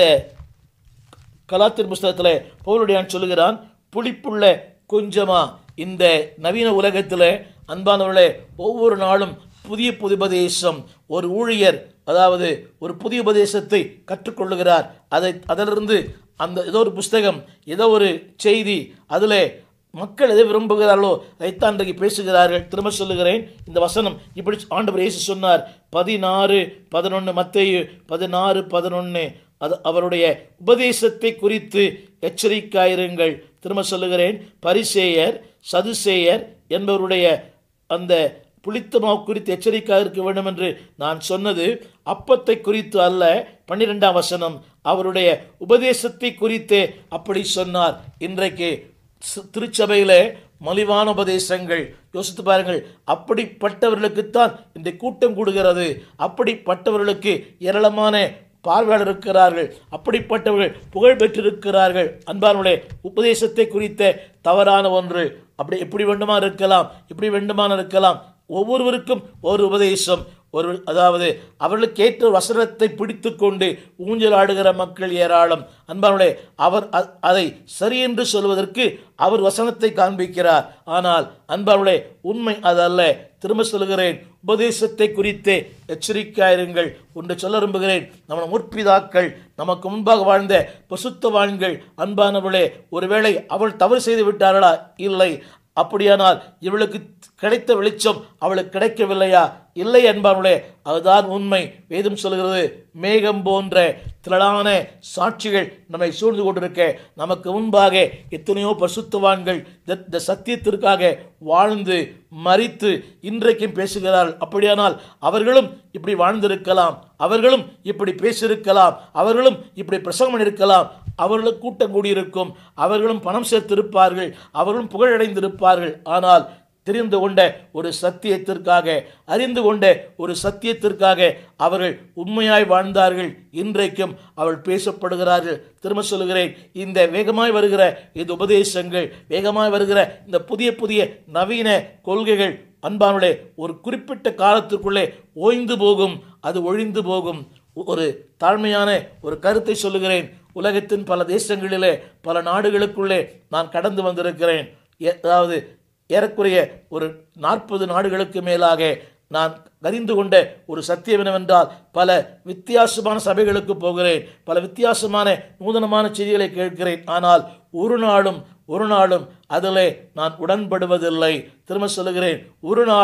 கலாத்தின் புஸ்தகத்தில் பவுலுடையான் சொல்லுகிறான் புளிப்புள்ள கொஞ்சமா இந்த நவீன உலகத்தில் அன்பானவர்களே ஒவ்வொரு நாளும் புதிய புதிய உபதேசம் ஒரு ஊழியர் அதாவது ஒரு புதிய உபதேசத்தை கற்றுக்கொள்ளுகிறார் அதை அதிலிருந்து அந்த ஏதோ ஒரு புஸ்தகம் ஏதோ ஒரு செய்தி அதில் மக்கள் எதை விரும்புகிறார்களோ அதைத்தான் இன்றைக்கு பேசுகிறார்கள் திரும்ப சொல்லுகிறேன் இந்த வசனம் இப்படி ஆண்டவர் இயேசு சொன்னார் பதினாறு பதினொன்று மத்தேயு பதினாறு பதினொன்று அது அவருடைய உபதேசத்தை குறித்து எச்சரிக்கையாயிருங்கள் திரும்ப சொல்லுகிறேன் பரிசேயர் சதுசேயர் என்பவருடைய அந்த புளித்த மாவு குறித்து எச்சரிக்கையாக இருக்க வேண்டும் என்று நான் சொன்னது அப்பத்தை குறித்து அல்ல பன்னிரெண்டாம் வசனம் அவருடைய உபதேசத்தை குறித்தே அப்படி சொன்னார் இன்றைக்கு சி- திருச்சபையிலே மலிவான உபதேசங்கள் யோசித்து பாருங்கள் அப்படிப்பட்டவர்களுக்குத்தான் இந்த கூட்டம் கூடுகிறது அப்படிப்பட்டவர்களுக்கு ஏராளமான பார்வையாளர் இருக்கிறார்கள் அப்படிப்பட்டவர்கள் புகழ் பெற்றிருக்கிறார்கள் அன்பானுடைய உபதேசத்தை குறித்த தவறான ஒன்று அப்படி எப்படி வேண்டுமா இருக்கலாம் இப்படி வேண்டுமான இருக்கலாம் ஒவ்வொருவருக்கும் ஒரு உபதேசம் ஒரு அதாவது அவர்களுக்கு ஏற்ற வசனத்தை பிடித்து கொண்டு ஊஞ்சல் ஆடுகிற மக்கள் ஏராளம் அன்பானுடைய அவர் அ- அதை சரி என்று சொல்வதற்கு அவர் வசனத்தை காண்பிக்கிறார் ஆனால் அன்பானுடைய உண்மை அதல்ல திரும்ப சொல்கிறேன் உபதேசத்தை குறித்தே எச்சரிக்கையாயிருங்கள் ஒன்று சொல்ல விரும்புகிறேன் நம்ம முற்பிதாக்கள் நமக்கு முன்பாக வாழ்ந்த பசுத்தவான்கள் அன்பானவளே ஒருவேளை அவள் தவறு செய்து விட்டார்களா இல்லை அப்படியானால் இவளுக்கு கிடைத்த வெளிச்சம் அவளுக்கு கிடைக்கவில்லையா இல்லை என்பவர்களே அதுதான் உண்மை வேதம் சொல்கிறது மேகம் போன்ற திரளான சாட்சிகள் நம்மை சூழ்ந்து கொண்டிருக்க நமக்கு முன்பாக எத்தனையோ பரிசுத்தவான்கள் இந்த- இந்த சத்தியத்திற்காக வாழ்ந்து மறித்து இன்றைக்கும் பேசுகிறார்கள் அப்படியானால் அவர்களும் இப்படி வாழ்ந்திருக்கலாம் அவர்களும் இப்படி பேசியிருக்கலாம் அவர்களும் இப்படி பிரசங்கம் இருக்கலாம் அவர்களும் கூட்டம் கூடியிருக்கும் அவர்களும் பணம் சேர்த்திருப்பார்கள் அவர்களும் புகழடைந்திருப்பார்கள் ஆனால் தெரிந்து கொண்ட ஒரு சத்தியத்திற்காக அறிந்து கொண்ட ஒரு சத்தியத்திற்காக அவர்கள் உண்மையாய் வாழ்ந்தார்கள் இன்றைக்கும் அவள் பேசப்படுகிறார்கள் திரும்ப சொல்லுகிறேன் இந்த வேகமாய் வருகிற இந்த உபதேசங்கள் வேகமாய் வருகிற இந்த புதிய புதிய நவீன கொள்கைகள் அன்பானுடைய ஒரு குறிப்பிட்ட காலத்திற்குள்ளே ஓய்ந்து போகும் அது ஒழிந்து போகும் ஒரு தாழ்மையான ஒரு கருத்தை சொல்லுகிறேன் உலகத்தின் பல தேசங்களிலே பல நாடுகளுக்குள்ளே நான் கடந்து வந்திருக்கிறேன் ஏ- அதாவது ஏறக்குறைய ஒரு நாற்பது நாடுகளுக்கு மேலாக நான் அறிந்து கொண்ட ஒரு சத்தியம் என்னவென்றால் பல வித்தியாசமான சபைகளுக்கு போகிறேன் பல வித்தியாசமான நூதனமான செய்திகளை கேட்கிறேன் ஆனால் ஒரு நாளும் ஒரு நாளும் அதிலே நான் உடன்படுவதில்லை திரும்ப சொல்லுகிறேன் ஒரு நாளும்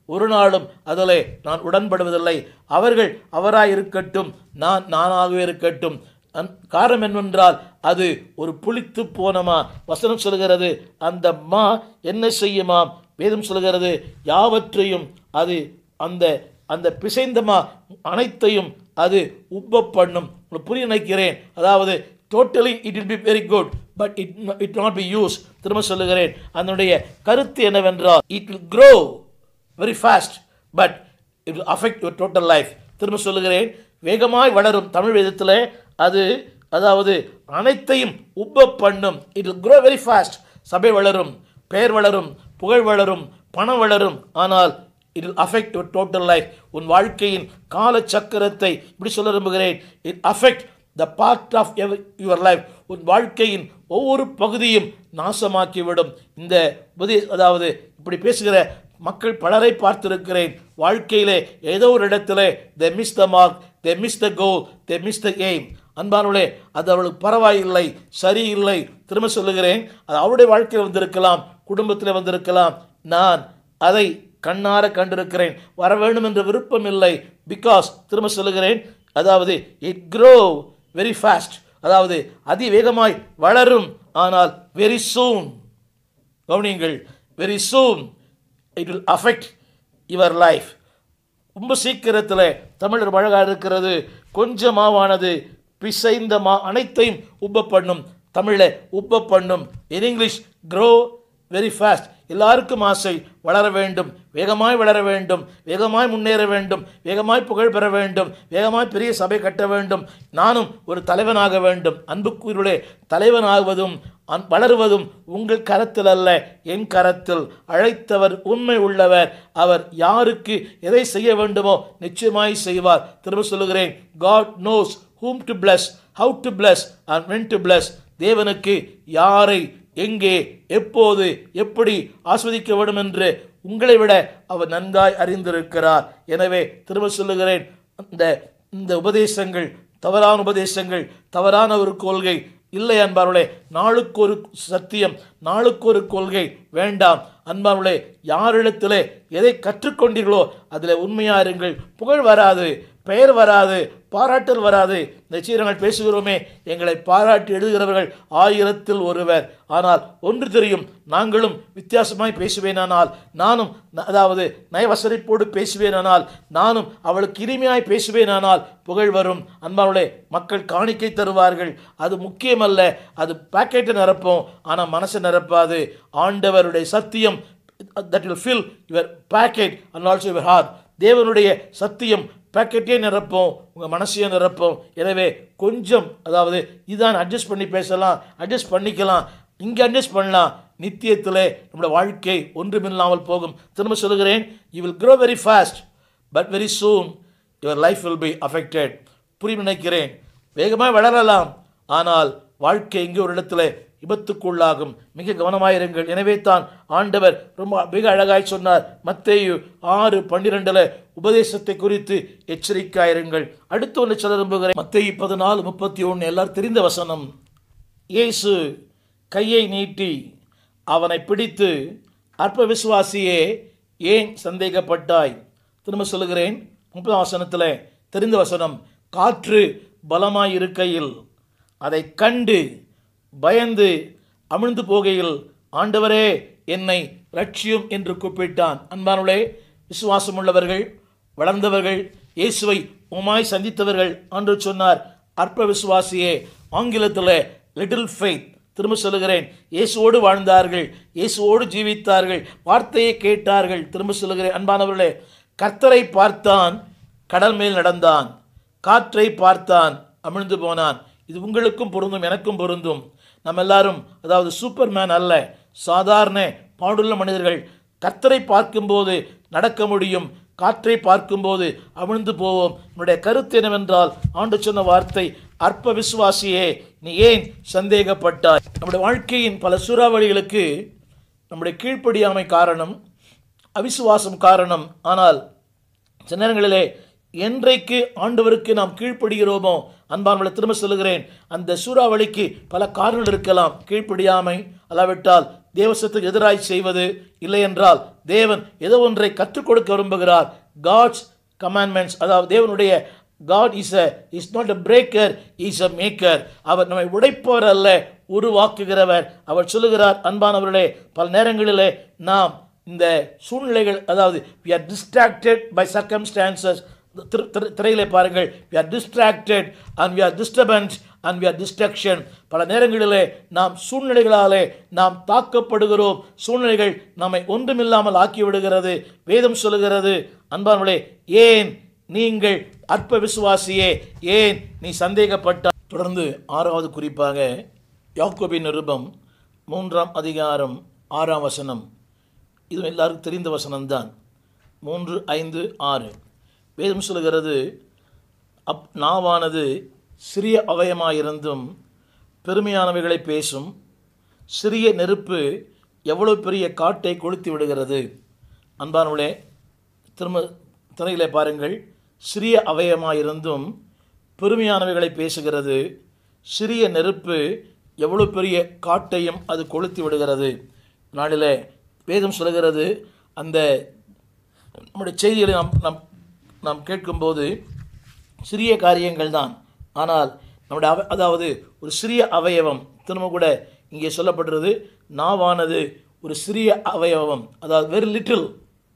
ஒரு நாளும் அதிலே நான் உடன்படுவதில்லை அவர்கள் அவராய் இருக்கட்டும் நான் நானாகவே இருக்கட்டும் அந் காரணம் என்னவென்றால் அது ஒரு புளித்து போனமா வசனம் சொல்கிறது அந்த மா என்ன செய்யுமாம் வேதம் சொல்கிறது யாவற்றையும் அது அந்த அந்த பிசைந்தமா அனைத்தையும் அது உப்ப பண்ணும் உங்களுக்கு புரிய நினைக்கிறேன் அதாவது totally it will be very good but it it not be use திரும்ப சொல்லுகிறேன் அதனுடைய கருத்து என்னவென்றால் it will grow very fast but it will affect your total life திரும்ப சொல்லுகிறேன் வேகமாய் வளரும் தமிழ் வேதத்தில் அது அதாவது அனைத்தையும் உப்ப பண்ணும் it will grow very fast சபை வளரும் பெயர் வளரும் புகழ் வளரும் பணம் வளரும் ஆனால் it will affect your total life உன் வாழ்க்கையின் கால சக்கரத்தை இப்படி சொல்ல விரும்புகிறேன் it affect the part of your life உன் வாழ்க்கையின் ஒவ்வொரு பகுதியும் நாசமாக்கிவிடும் இந்த உபதே அதாவது இப்படி பேசுகிற மக்கள் பலரை பார்த்திருக்கிறேன் வாழ்க்கையிலே ஏதோ ஒரு இடத்துல they miss the mark they miss the goal they miss the aim அன்பானுளே அது அவளுக்கு பரவாயில்லை சரியில்லை திரும்ப சொல்லுகிறேன் அது அவருடைய வாழ்க்கையில் வந்திருக்கலாம் குடும்பத்தில் வந்திருக்கலாம் நான் அதை கண்ணார கண்டிருக்கிறேன் வர வேண்டும் என்ற விருப்பம் இல்லை பிகாஸ் திரும்ப சொல்லுகிறேன் அதாவது இட் க்ரோ வெரி ஃபாஸ்ட் அதாவது அதிவேகமாய் வளரும் ஆனால் வெரி சூன் கவனியுங்கள் very soon it will affect your life ரொம்ப சீக்கிரத்தில் தமிழர் அழகாக இருக்கிறது கொஞ்சம் மாவானது பிசைந்த மா அனைத்தையும் உப்ப பண்ணும் தமிழில் உப்ப பண்ணும் in English grow very fast எல்லாருக்கும் ஆசை வளர வேண்டும் வேகமாய் வளர வேண்டும் வேகமாய் முன்னேற வேண்டும் வேகமாய் புகழ் பெற வேண்டும் வேகமாய் பெரிய சபை கட்ட வேண்டும் நானும் ஒரு தலைவனாக வேண்டும் அன்புக்குயிலே தலைவனாகுவதும் அன் வளருவதும் உங்கள் கரத்தில் அல்ல என் கரத்தில் அழைத்தவர் உண்மை உள்ளவர் அவர் யாருக்கு எதை செய்ய வேண்டுமோ நிச்சயமாய் செய்வார் திரும்ப சொல்லுகிறேன் God knows whom to bless how to bless and when to bless தேவனுக்கு யாரை எங்கே எப்போது எப்படி ஆஸ்வதிக்க வேண்டும் என்று உங்களை விட அவர் நன்காய் அறிந்திருக்கிறார் எனவே திரும்ப சொல்லுகிறேன் இந்த இந்த உபதேசங்கள் தவறான உபதேசங்கள் தவறான ஒரு கொள்கை இல்லை அன்பார்களே நாளுக்கு ஒரு சத்தியம் நாளுக்கு ஒரு கொள்கை வேண்டாம் அன்பார்களே யாரிடத்திலே எதை கற்றுக்கொண்டீர்களோ அதில் உண்மையாக இருங்கள் புகழ் வராது பெயர் வராது பாராட்டல் வராது நிச்சயம் நாங்கள் பேசுகிறோமே எங்களை பாராட்டி எழுதுகிறவர்கள் ஆயிரத்தில் ஒருவர் ஆனால் ஒன்று தெரியும் நாங்களும் வித்தியாசமாய் பேசுவேனானால் நானும் ந- அதாவது நயவசரிப்போடு பேசுவேனானால் நானும் அவளுக்கு இனிமையாய் பேசுவேனானால் புகழ் வரும் அன்பாவுளே மக்கள் காணிக்கை தருவார்கள் அது முக்கியமல்ல அது பாக்கெட்டை நிரப்போம் ஆனால் மனசை நிரப்பாது ஆண்டவருடைய சத்தியம் that will fill your pocket and also your heart தேவனுடைய சத்தியம் பாக்கெட்டே நிரப்போம் உங்கள் மனசையும் நிரப்போம் எனவே கொஞ்சம் அதாவது இதான் அட்ஜஸ்ட் பண்ணி பேசலாம் அட்ஜஸ்ட் பண்ணிக்கலாம் இங்கே அட்ஜஸ்ட் பண்ணலாம் நித்தியத்திலே நம்முடைய வாழ்க்கை ஒன்றுமில்லாமல் போகும் திரும்ப சொல்லுகிறேன் you will grow very fast but very soon your life will be affected புரியும் நினைக்கிறேன் வேகமாக வளரலாம் ஆனால் வாழ்க்கை இங்கே ஒரு இடத்துல விபத்துக்குள்ளாகும் மிக கவனமாயிருங்கள் எனவே தான் ஆண்டவர் ரொம்ப மிக அழகாய் சொன்னார் மத்தேயு ஆறு பன்னிரெண்டுல உபதேசத்தை குறித்து எச்சரிக்கையாயிருங்கள் அடுத்து ஒன்று சொல்ல விரும்புகிறேன் மத்தேயு பதினாலு முப்பத்தி ஒன்று எல்லாரும் தெரிந்த வசனம் இயேசு கையை நீட்டி அவனை பிடித்து அற்ப விசுவாசியே ஏன் சந்தேகப்பட்டாய் திரும்ப சொல்லுகிறேன் முப்பதாம் வசனத்தில் தெரிந்த வசனம் காற்று பலமாய் இருக்கையில் அதை கண்டு பயந்து அமிழ்ந்து போகையில் ஆண்டவரே என்னை ரட்சியும் என்று கூப்பிட்டான் அன்பானுளே விசுவாசமுள்ளவர்கள் வளர்ந்தவர்கள் இயேசுவை உமாய் சந்தித்தவர்கள் ஆண்டு சொன்னார் அற்ப விசுவாசியே ஆங்கிலத்தில் லிட்டில் ஃபெய்த் திரும்ப சொல்லுகிறேன் இயேசுவோடு வாழ்ந்தார்கள் இயேசுவோடு ஜீவித்தார்கள் வார்த்தையை கேட்டார்கள் திரும்ப சொல்லுகிறேன் அன்பானவர்களே கர்த்தரை பார்த்தான் கடல் மேல் நடந்தான் காற்றை பார்த்தான் அமிழ்ந்து போனான் இது உங்களுக்கும் பொருந்தும் எனக்கும் பொருந்தும் நம்ம எல்லாரும் அதாவது சூப்பர்மேன் அல்ல சாதாரண பாடுள்ள மனிதர்கள் கர்த்தரை பார்க்கும்போது நடக்க முடியும் காற்றை பார்க்கும்போது அமிழ்ந்து போவோம் நம்முடைய கருத்து என்னவென்றால் ஆண்டு சொன்ன வார்த்தை அற்ப விசுவாசியே நீ ஏன் சந்தேகப்பட்டாய் நம்முடைய வாழ்க்கையின் பல சூறாவளிகளுக்கு நம்முடைய கீழ்ப்படியாமை காரணம் அவிசுவாசம் காரணம் ஆனால் சில நேரங்களிலே என்றைக்கு ஆண்டவருக்கு நாம் கீழ்ப்படுகிறோமோ அன்பானவளை திரும்ப சொல்லுகிறேன் அந்த சூறாவளிக்கு பல காரணங்கள் இருக்கலாம் கீழ்ப்படியாமை அல்லாவிட்டால் தேவசத்துக்கு எதிராய் செய்வது இல்லை என்றால் தேவன் ஏதோ ஒன்றை கற்றுக் கொடுக்க விரும்புகிறார் காட்ஸ் கமாண்ட்மெண்ட்ஸ் அதாவது தேவனுடைய God is a is not a breaker is a maker அவர் நம்மை உடைப்பவர் அல்ல உருவாக்குகிறவர் அவர் சொல்லுகிறார் அன்பானவர்களே பல நேரங்களிலே நாம் இந்த சூழ்நிலைகள் அதாவது we are distracted by circumstances திரு- திரு- திரையிலே பாருங்கள் we are distracted and we are disturbance and we are distraction பல நேரங்களிலே நாம் சூழ்நிலைகளாலே நாம் தாக்கப்படுகிறோம் சூழ்நிலைகள் நம்மை ஒன்றுமில்லாமல் ஆக்கி விடுகிறது வேதம் சொல்லுகிறது அன்பானவர்களே ஏன் நீங்கள் அற்ப விசுவாசியே ஏன் நீ சந்தேகப்பட்ட தொடர்ந்து ஆறாவது குறிப்பாக யாக்கோபின் நிருபம் மூன்றாம் அதிகாரம் ஆறாம் வசனம் இது எல்லாருக்கும் தெரிந்த வசனம்தான் மூன்று ஐந்து ஆறு வேதம் சொல்கிறது அப் நாவானது சிறிய அவயமாயிருந்தும் பெருமையானவைகளை பேசும் சிறிய நெருப்பு எவ்வளவு பெரிய காட்டை கொளுத்தி விடுகிறது அன்பானவளே திரும்ப திரையிலே பாருங்கள் சிறிய அவயமாயிருந்தும் பெருமையானவைகளை பேசுகிறது சிறிய நெருப்பு எவ்வளவு பெரிய காட்டையும் அது கொளுத்தி விடுகிறது நாளில் வேதம் சொல்கிறது அந்த நம்முடைய செய்திகளை நாம் நாம் நாம் கேட்கும்போது சிறிய காரியங்கள் தான் ஆனால் நம்முடைய அவ அதாவது ஒரு சிறிய அவயவம் திரும்ப கூட இங்கே சொல்லப்படுறது நாவானது ஒரு சிறிய அவயவம் அதாவது வெரி லிட்டில்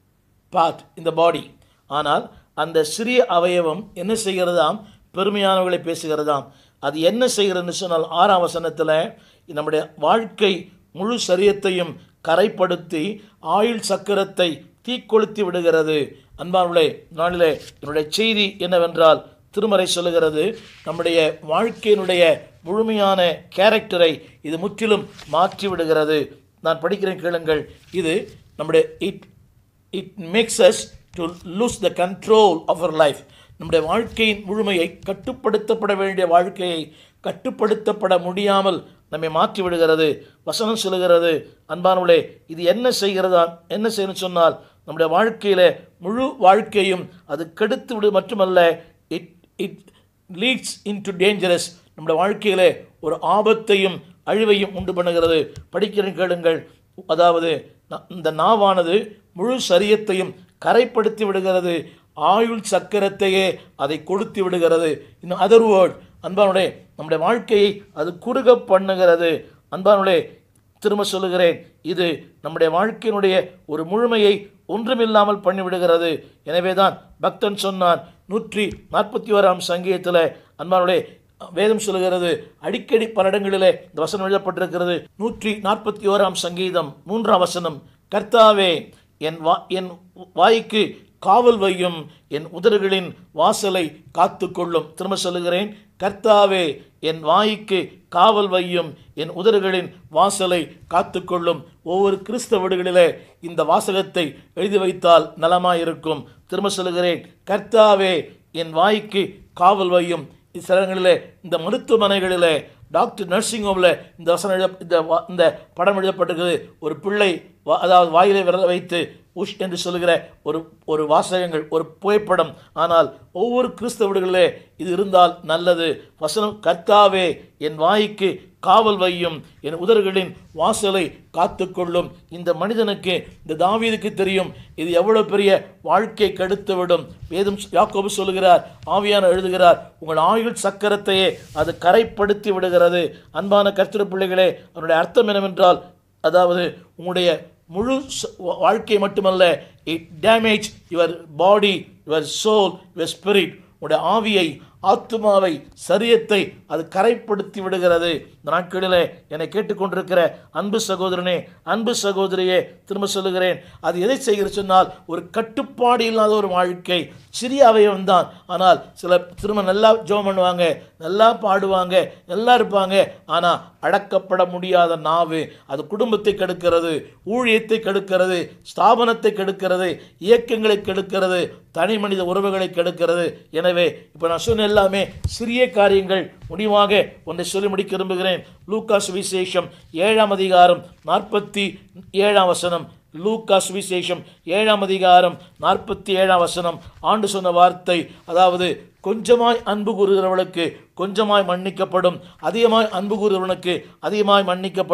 பார்ட் இந்த பாடி ஆனால் அந்த சிறிய அவயவம் என்ன செய்கிறதாம் பெருமையானவர்களை பேசுகிறதாம் அது என்ன செய்கிறதுன்னு சொன்னால் ஆறாம் வசனத்தில் நம்முடைய வாழ்க்கை முழு சரியத்தையும் கரைப்படுத்தி ஆயுள் சக்கரத்தை தீக்கொளுத்தி விடுகிறது அன்பானவர்களே நாளிலே என்னுடைய செய்தி என்னவென்றால் திருமறை சொல்லுகிறது நம்முடைய வாழ்க்கையினுடைய முழுமையான கேரக்டரை இது முற்றிலும் மாற்றி விடுகிறது நான் படிக்கிறேன் கேளுங்கள் இது நம்முடைய it it makes us to lose the control of our life நம்முடைய வாழ்க்கையின் முழுமையை கட்டுப்படுத்தப்பட வேண்டிய வாழ்க்கையை கட்டுப்படுத்தப்பட முடியாமல் நம்மை மாற்றி விடுகிறது வசனம் சொல்லுகிறது அன்பானவளே இது என்ன செய்கிறதா என்ன செய்யணும்னு சொன்னால் நம்முடைய வாழ்க்கையில் முழு வாழ்க்கையும் அது கெடுத்து விடு மட்டுமல்ல it it leads into dangerous நம்முடைய வாழ்க்கையிலே ஒரு ஆபத்தையும் அழிவையும் உண்டு பண்ணுகிறது படிக்கிறேன் கேளுங்கள் அதாவது ந- இந்த நாவானது முழு சரியத்தையும் கரைப்படுத்தி விடுகிறது ஆயுள் சக்கரத்தையே அதை கொடுத்து விடுகிறது இன்னும் அதர் வேர்ட் அன்பானுடைய நம்முடைய வாழ்க்கையை அது குறுக பண்ணுகிறது அன்பானுடைய திரும்ப சொல்லுகிறேன் இது நம்முடைய வாழ்க்கையினுடைய ஒரு முழுமையை ஒன்றுமில்லாமல் பண்ணிவிடுகிறது எனவே தான் பக்தன் சொன்னான் நூற்றி நாற்பத்தி ஓராம் சங்கீதத்தில் அன்பானுடைய வேதம் சொல்லுகிறது அடிக்கடி பல இடங்களிலே இந்த வசனம் எழுதப்பட்டிருக்கிறது நூற்றி நாற்பத்தி ஓராம் சங்கீதம் மூன்றாம் வசனம் கர்த்தாவே என் வா என் வாய்க்கு காவல் வையும் என் உதடுகளின் வாசலை காத்துக்கொள்ளும் திரும்ப சொல்லுகிறேன் கர்த்தாவே என் வாய்க்கு காவல் வையும் என் உதடுகளின் வாசலை காத்துக்கொள்ளும் ஒவ்வொரு கிறிஸ்தவ வீடுகளிலே இந்த வாசகத்தை எழுதி வைத்தால் நலமாயிருக்கும் திரும்ப சொல்லுகிறேன் கர்த்தாவே என் வாய்க்கு காவல் வையும் சில இடங்களிலே இந்த மருத்துவமனைகளிலே டாக்டர் நர்சிங் ஹோமில் இந்த வசனம் எழுத இந்த வா- இந்த படம் எழுதப்பட்டிருக்கிறது ஒரு பிள்ளை வா- அதாவது வாயிலை விரல வைத்து உஷ் என்று சொல்லுகிற ஒரு ஒரு வாசகங்கள் ஒரு புகைப்படம் ஆனால் ஒவ்வொரு கிறிஸ்தவ வீடுகளிலே இது இருந்தால் நல்லது வசனம் கர்த்தாவே என் வாய்க்கு காவல் வையும் என் உதறுகளின் வாசலை காத்துக்கொள்ளும் இந்த மனிதனுக்கு இந்த தாவீதுக்கு தெரியும் இது எவ்வளவு பெரிய வாழ்க்கை கெடுத்துவிடும் வேதம் யாக்கோபு சொல்லுகிறார் ஆவியான எழுதுகிறார் உங்கள் ஆயுள் சக்கரத்தையே அது கரைப்படுத்தி விடுகிறது அன்பான கர்த்தர் பிள்ளைகளே அதனுடைய அர்த்தம் என்னவென்றால் அதாவது உங்களுடைய முழு ச- வா- வாழ்க்கை மட்டுமல்ல it damage your body your soul your spirit உங்களுடைய ஆவியை ஆத்துமாவை சரியத்தை அது கரைப்படுத்தி விடுகிறது இந்த நாட்களிலே என்னை கேட்டுக்கொண்டிருக்கிற அன்பு சகோதரனே அன்பு சகோதரியே திரும்ப சொல்லுகிறேன் அது எதை செய்கிறது சொன்னால் ஒரு கட்டுப்பாடு இல்லாத ஒரு வாழ்க்கை சிறிய அவயவம் தான் ஆனால் சில திரும்ப நல்லா ஜெபம் பண்ணுவாங்க நல்லா பாடுவாங்க நல்லா இருப்பாங்க ஆனால் அடக்கப்பட முடியாத நாவு அது குடும்பத்தை கெடுக்கிறது ஊழியத்தை கெடுக்கிறது ஸ்தாபனத்தை கெடுக்கிறது இயக்கங்களை கெடுக்கிறது தனி மனித உறவுகளை கெடுக்கிறது எனவே இப்போ நான் சொன்ன எல்லாமே சிறிய காரியங்கள் முடிவாக ஒன்றை சொல்லி முடிக்க விரும்புகிறேன் லூக்காஸ் விசேஷம் ஏழாம் அதிகாரம் நாற்பத்தி ஏழாம் வசனம் லூக்கா சுவிசேஷம் ஏழாம் அதிகாரம் நாற்பத்தி ஏழாம் வசனம் ஆண்டு சொன்ன வார்த்தை அதாவது கொஞ்சமாய் அன்பு கூறுகிறவளுக்கு கொஞ்சமாய் மன்னிக்கப்படும் அதிகமாய் அன்பு கூறுகிறவனுக்கு அதிகமாய் மன்னிக்கப்படும்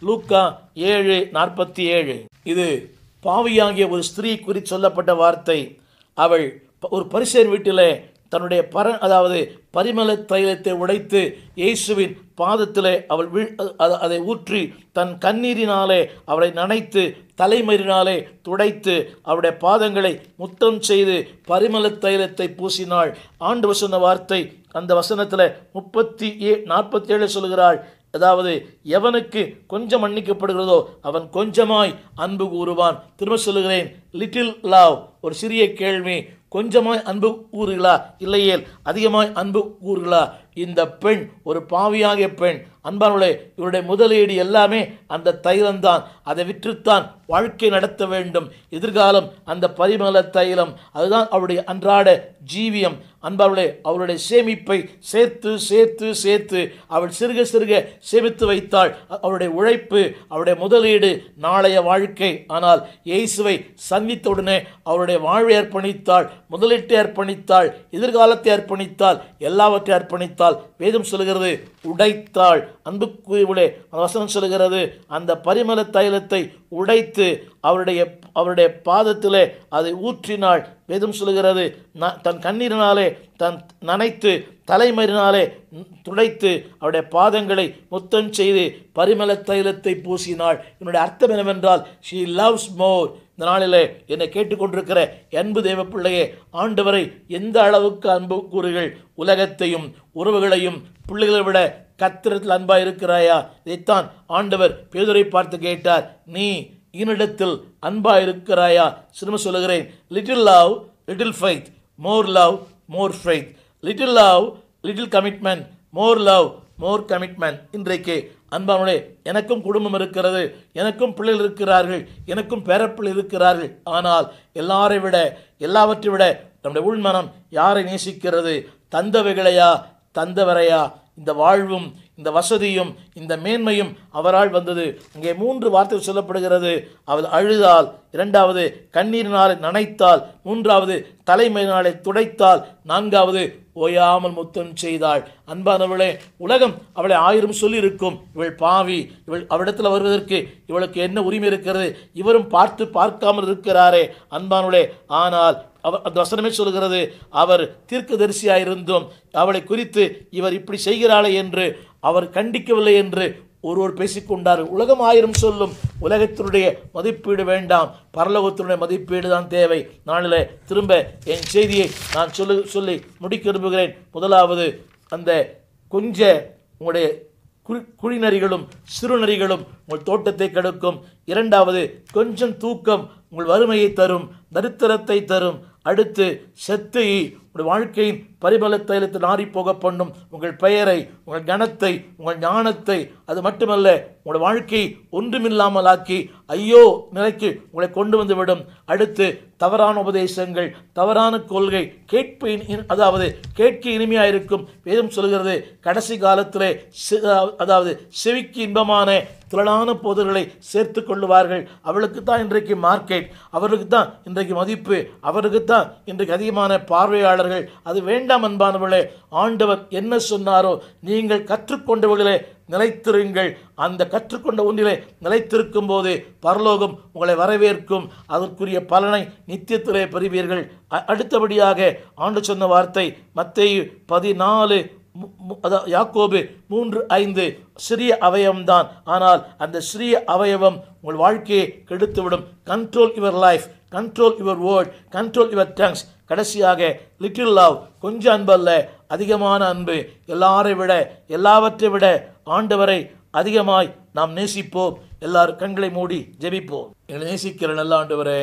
லூக்கா ஏழு நாற்பத்தி ஏழு இது பாவியாகிய ஒரு ஸ்திரீ குறித்து சொல்லப்பட்ட வார்த்தை அவள் ப- ஒரு பரிசேர் வீட்டிலே தன்னுடைய பர அதாவது பரிமள தைலத்தை உடைத்து இயேசுவின் பாதத்திலே அவள் வீழ் அ- அதை ஊற்றி தன் கண்ணீரினாலே அவளை நனைத்து தலைமயிரினாலே துடைத்து அவருடைய பாதங்களை முத்தம் செய்து பரிமள தைலத்தை பூசினாள் ஆண்டு சொன்ன வார்த்தை அந்த வசனத்தில் முப்பத்தி ஏ நாற்பத்தி ஏழு சொல்கிறாள் அதாவது எவனுக்கு கொஞ்சம் மன்னிக்கப்படுகிறதோ அவன் கொஞ்சமாய் அன்பு கூறுவான் திரும்ப சொல்லுகிறேன் லிட்டில் லவ் ஒரு சிறிய கேள்வி கொஞ்சமாய் அன்பு கூறுகளா இல்லையேல் அதிகமாய் அன்பு கூறுகளா இந்த பெண் ஒரு பாவியாகிய பெண் அன்பானுடைய இவருடைய முதலீடு எல்லாமே அந்த தைலம்தான் அதை விற்றுத்தான் வாழ்க்கை நடத்த வேண்டும் எதிர்காலம் அந்த பரிமள தைலம் அதுதான் அவருடைய அன்றாட ஜீவியம் அன்பாளே அவருடைய சேமிப்பை சேர்த்து சேர்த்து சேர்த்து அவள் சிறுக சிறுக சேமித்து வைத்தாள் அ- அவருடைய உழைப்பு அவருடைய முதலீடு நாளைய வாழ்க்கை ஆனால் இயேசுவை சந்தித்தவுடனே அவருடைய வாழ்வை அர்ப்பணித்தாள் முதலீட்டை அர்ப்பணித்தாள் எதிர்காலத்தை அர்ப்பணித்தாள் எல்லாவற்றை அர்ப்பணித்தாள் வேதம் சொல்கிறது உடைத்தாள் அன்புக்குரியவளே அந்த வசனம் சொல்கிறது அந்த பரிமள தைலத்தை உடைத்து அவருடைய அவருடைய பாதத்திலே அதை ஊற்றினாள் வேதம் சொல்கிறது ந- தன் கண்ணீரினாலே தன் நனைத்து தலைமறினாலே துடைத்து அவருடைய பாதங்களை முத்தம் செய்து பரிமள தைலத்தை பூசினாள் என்னுடைய அர்த்தம் என்னவென்றால் ஷீ லவ்ஸ் மோர் இந்த நாளிலே என்னை கேட்டுக்கொண்டிருக்கிற அன்பு தேவ பிள்ளையே ஆண்டவரை எந்த அளவுக்கு அன்பு கூறுகள் உலகத்தையும் உறவுகளையும் பிள்ளைகளை விட கத்திரத்தில் அன்பா இருக்கிறாயா இதைத்தான் ஆண்டவர் பேதுரை பார்த்து கேட்டார் நீ என்னிடத்தில் அன்பா இருக்கிறாயா சிறும சொல்லுகிறேன் little love little faith more love more faith little love little commitment more love more commitment இன்றைக்கு அன்பானுடைய எனக்கும் குடும்பம் இருக்கிறது எனக்கும் பிள்ளைகள் இருக்கிறார்கள் எனக்கும் பேரப்பிள்ளை இருக்கிறார்கள் ஆனால் எல்லாரை விட எல்லாவற்றை விட நம்முடைய உள்மனம் யாரை நேசிக்கிறது தந்தவைகளையா தந்தவரையா இந்த வாழ்வும் இந்த வசதியும் இந்த மேன்மையும் அவரால் வந்தது அங்கே மூன்று வார்த்தைகள் சொல்லப்படுகிறது அவள் அழுதால் இரண்டாவது கண்ணீரினாலே நனைத்தால் மூன்றாவது தலைமையினாலே துடைத்தால் நான்காவது ஓயாமல் முத்தம் செய்தாள் அன்பானவளே உலகம் அவளை ஆயிரம் சொல்லியிருக்கும் இவள் பாவி இவள் அவளிடத்தில் வருவதற்கு இவளுக்கு என்ன உரிமை இருக்கிறது இவரும் பார்த்து பார்க்காமல் இருக்கிறாரே அன்பானவளே ஆனால் அவர் அந்த வசனமே சொல்கிறது அவர் தீர்க்கதரிசியாயிருந்தும் அவளை குறித்து இவர் இப்படி செய்கிறாளே என்று அவர் கண்டிக்கவில்லை என்று ஒருவர் பேசிக்கொண்டார் உலகம் ஆயிரம் சொல்லும் உலகத்தினுடைய மதிப்பீடு வேண்டாம் பரலோகத்தினுடைய மதிப்பீடு தான் தேவை நாளில் திரும்ப என் செய்தியை நான் சொல்லு சொல்லி முடிக்க விரும்புகிறேன் முதலாவது அந்த கொஞ்ச உங்களுடைய குழி குழிநரிகளும் சிறுநரிகளும் உங்கள் தோட்டத்தை கெடுக்கும் இரண்டாவது கொஞ்சம் தூக்கம் உங்கள் வறுமையை தரும் தரித்திரத்தை தரும் அடுத்து செத்தை உங்கள் வாழ்க்கையின் பரிமள தைலத்தை நாரி போக பண்ணும் உங்கள் பெயரை உங்கள் கனத்தை உங்கள் ஞானத்தை அது மட்டுமல்ல உங்கள் வாழ்க்கையை ஒன்றுமில்லாமல் ஆக்கி ஐயோ நிலைக்கு உங்களை கொண்டு வந்து விடும் அடுத்து தவறான உபதேசங்கள் தவறான கொள்கை கேட்பு இனி- இனி- அதாவது கேட்க இனிமையாக இருக்கும் வேதம் சொல்கிறது கடைசி காலத்திலே சி- அதாவது செவிக்கு இன்பமான திரளான போதர்களை சேர்த்து கொள்ளுவார்கள் அவளுக்கு தான் இன்றைக்கு மார்க்கெட் அவருக்கு தான் இன்றைக்கு மதிப்பு அவருக்கு தான் இன்றைக்கு அதிகமான பார்வையாளர்கள் அது வேண்டாம் அன்பானவர்களே ஆண்டவர் என்ன சொன்னாரோ நீங்கள் கற்றுக்கொண்டவர்களே நிலைத்திருங்கள் அந்த கற்றுக்கொண்ட ஒன்றிலே நிலைத்திருக்கும் போது பரலோகம் உங்களை வரவேற்கும் அதற்குரிய பலனை நித்தியத்திலே பெறுவீர்கள் அ- அடுத்தபடியாக ஆண்டு சொன்ன வார்த்தை மத்தேயு பதினாலு மு- மு- அதா- யாக்கோபு மூன்று ஐந்து சிறிய அவயவம்தான் ஆனால் அந்த சிறிய அவயவம் உங்கள் வாழ்க்கையை கெடுத்துவிடும் control your life control your word control your tongues கடைசியாக லிட்டில் லவ் கொஞ்சம் அன்பு அல்ல அதிகமான அன்பு எல்லாரை விட எல்லாவற்றை விட ஆண்டவரை அதிகமாய் நாம் நேசிப்போம் எல்லாரும் கண்களை மூடி ஜெபிப்போம் எங்களை நேசிக்கிற நல்ல ஆண்டவரே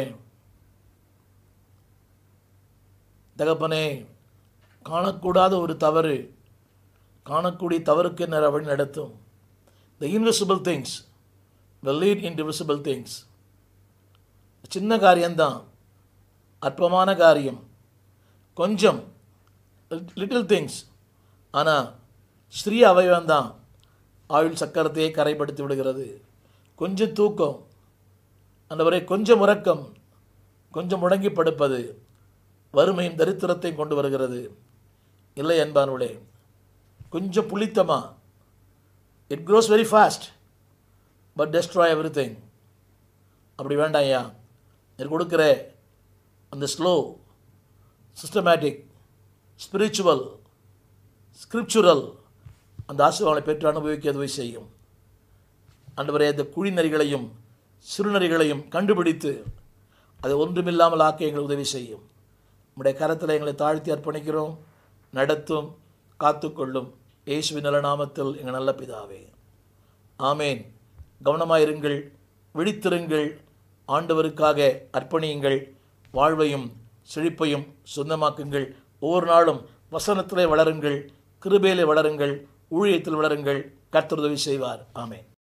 தகப்பனே காணக்கூடாத ஒரு தவறு காணக்கூடிய தவறுக்கு என்ன வழி நடத்தும் the invisible things the lead in visible things சின்ன காரியம்தான் அற்பமான காரியம் கொஞ்சம் லிட்டில் திங்ஸ் ஆனால் ஸ்ரீ அவயவம்தான் ஆயுள் சக்கரத்தையே கரைப்படுத்தி விடுகிறது கொஞ்சம் தூக்கம் அந்தவரை கொஞ்சம் உறக்கம் கொஞ்சம் முடங்கி படுப்பது வறுமையும் தரித்திரத்தையும் கொண்டு வருகிறது இல்லை என்பானுடைய கொஞ்சம் புளித்தமா it grows very fast but destroy everything அப்படி வேண்டாம் ஐயா நீர் கொடுக்குற அந்த ஸ்லோ சிஸ்டமேட்டிக் ஸ்பிரிச்சுவல் ஸ்கிரிப்சுரல் அந்த ஆசீர்வாதங்களை பெற்று அனுபவிக்க உதவி செய்யும் ஆண்டவரே அந்த குழிநரிகளையும் சிறுநரிகளையும் கண்டுபிடித்து அதை ஒன்றுமில்லாமல் ஆக்க எங்களுக்கு உதவி செய்யும் உம்முடைய கரத்தில் எங்களை தாழ்த்தி அர்ப்பணிக்கிறோம் நடத்தும் காத்துக்கொள்ளும் இயேசுவின் நல்ல நாமத்தில் எங்கள் நல்ல பிதாவே ஆமேன் கவனமாயிருங்கள் விழித்திருங்கள் ஆண்டவருக்காக அர்ப்பணியுங்கள் வாழ்வையும் செழிப்பையும் சொந்தமாக்குங்கள் ஒவ்வொரு நாளும் வசனத்திலே வளருங்கள் கிருபையிலே வளருங்கள் ஊழியத்தில் வளருங்கள் கர்த்தர் உதவி செய்வார் ஆமேன்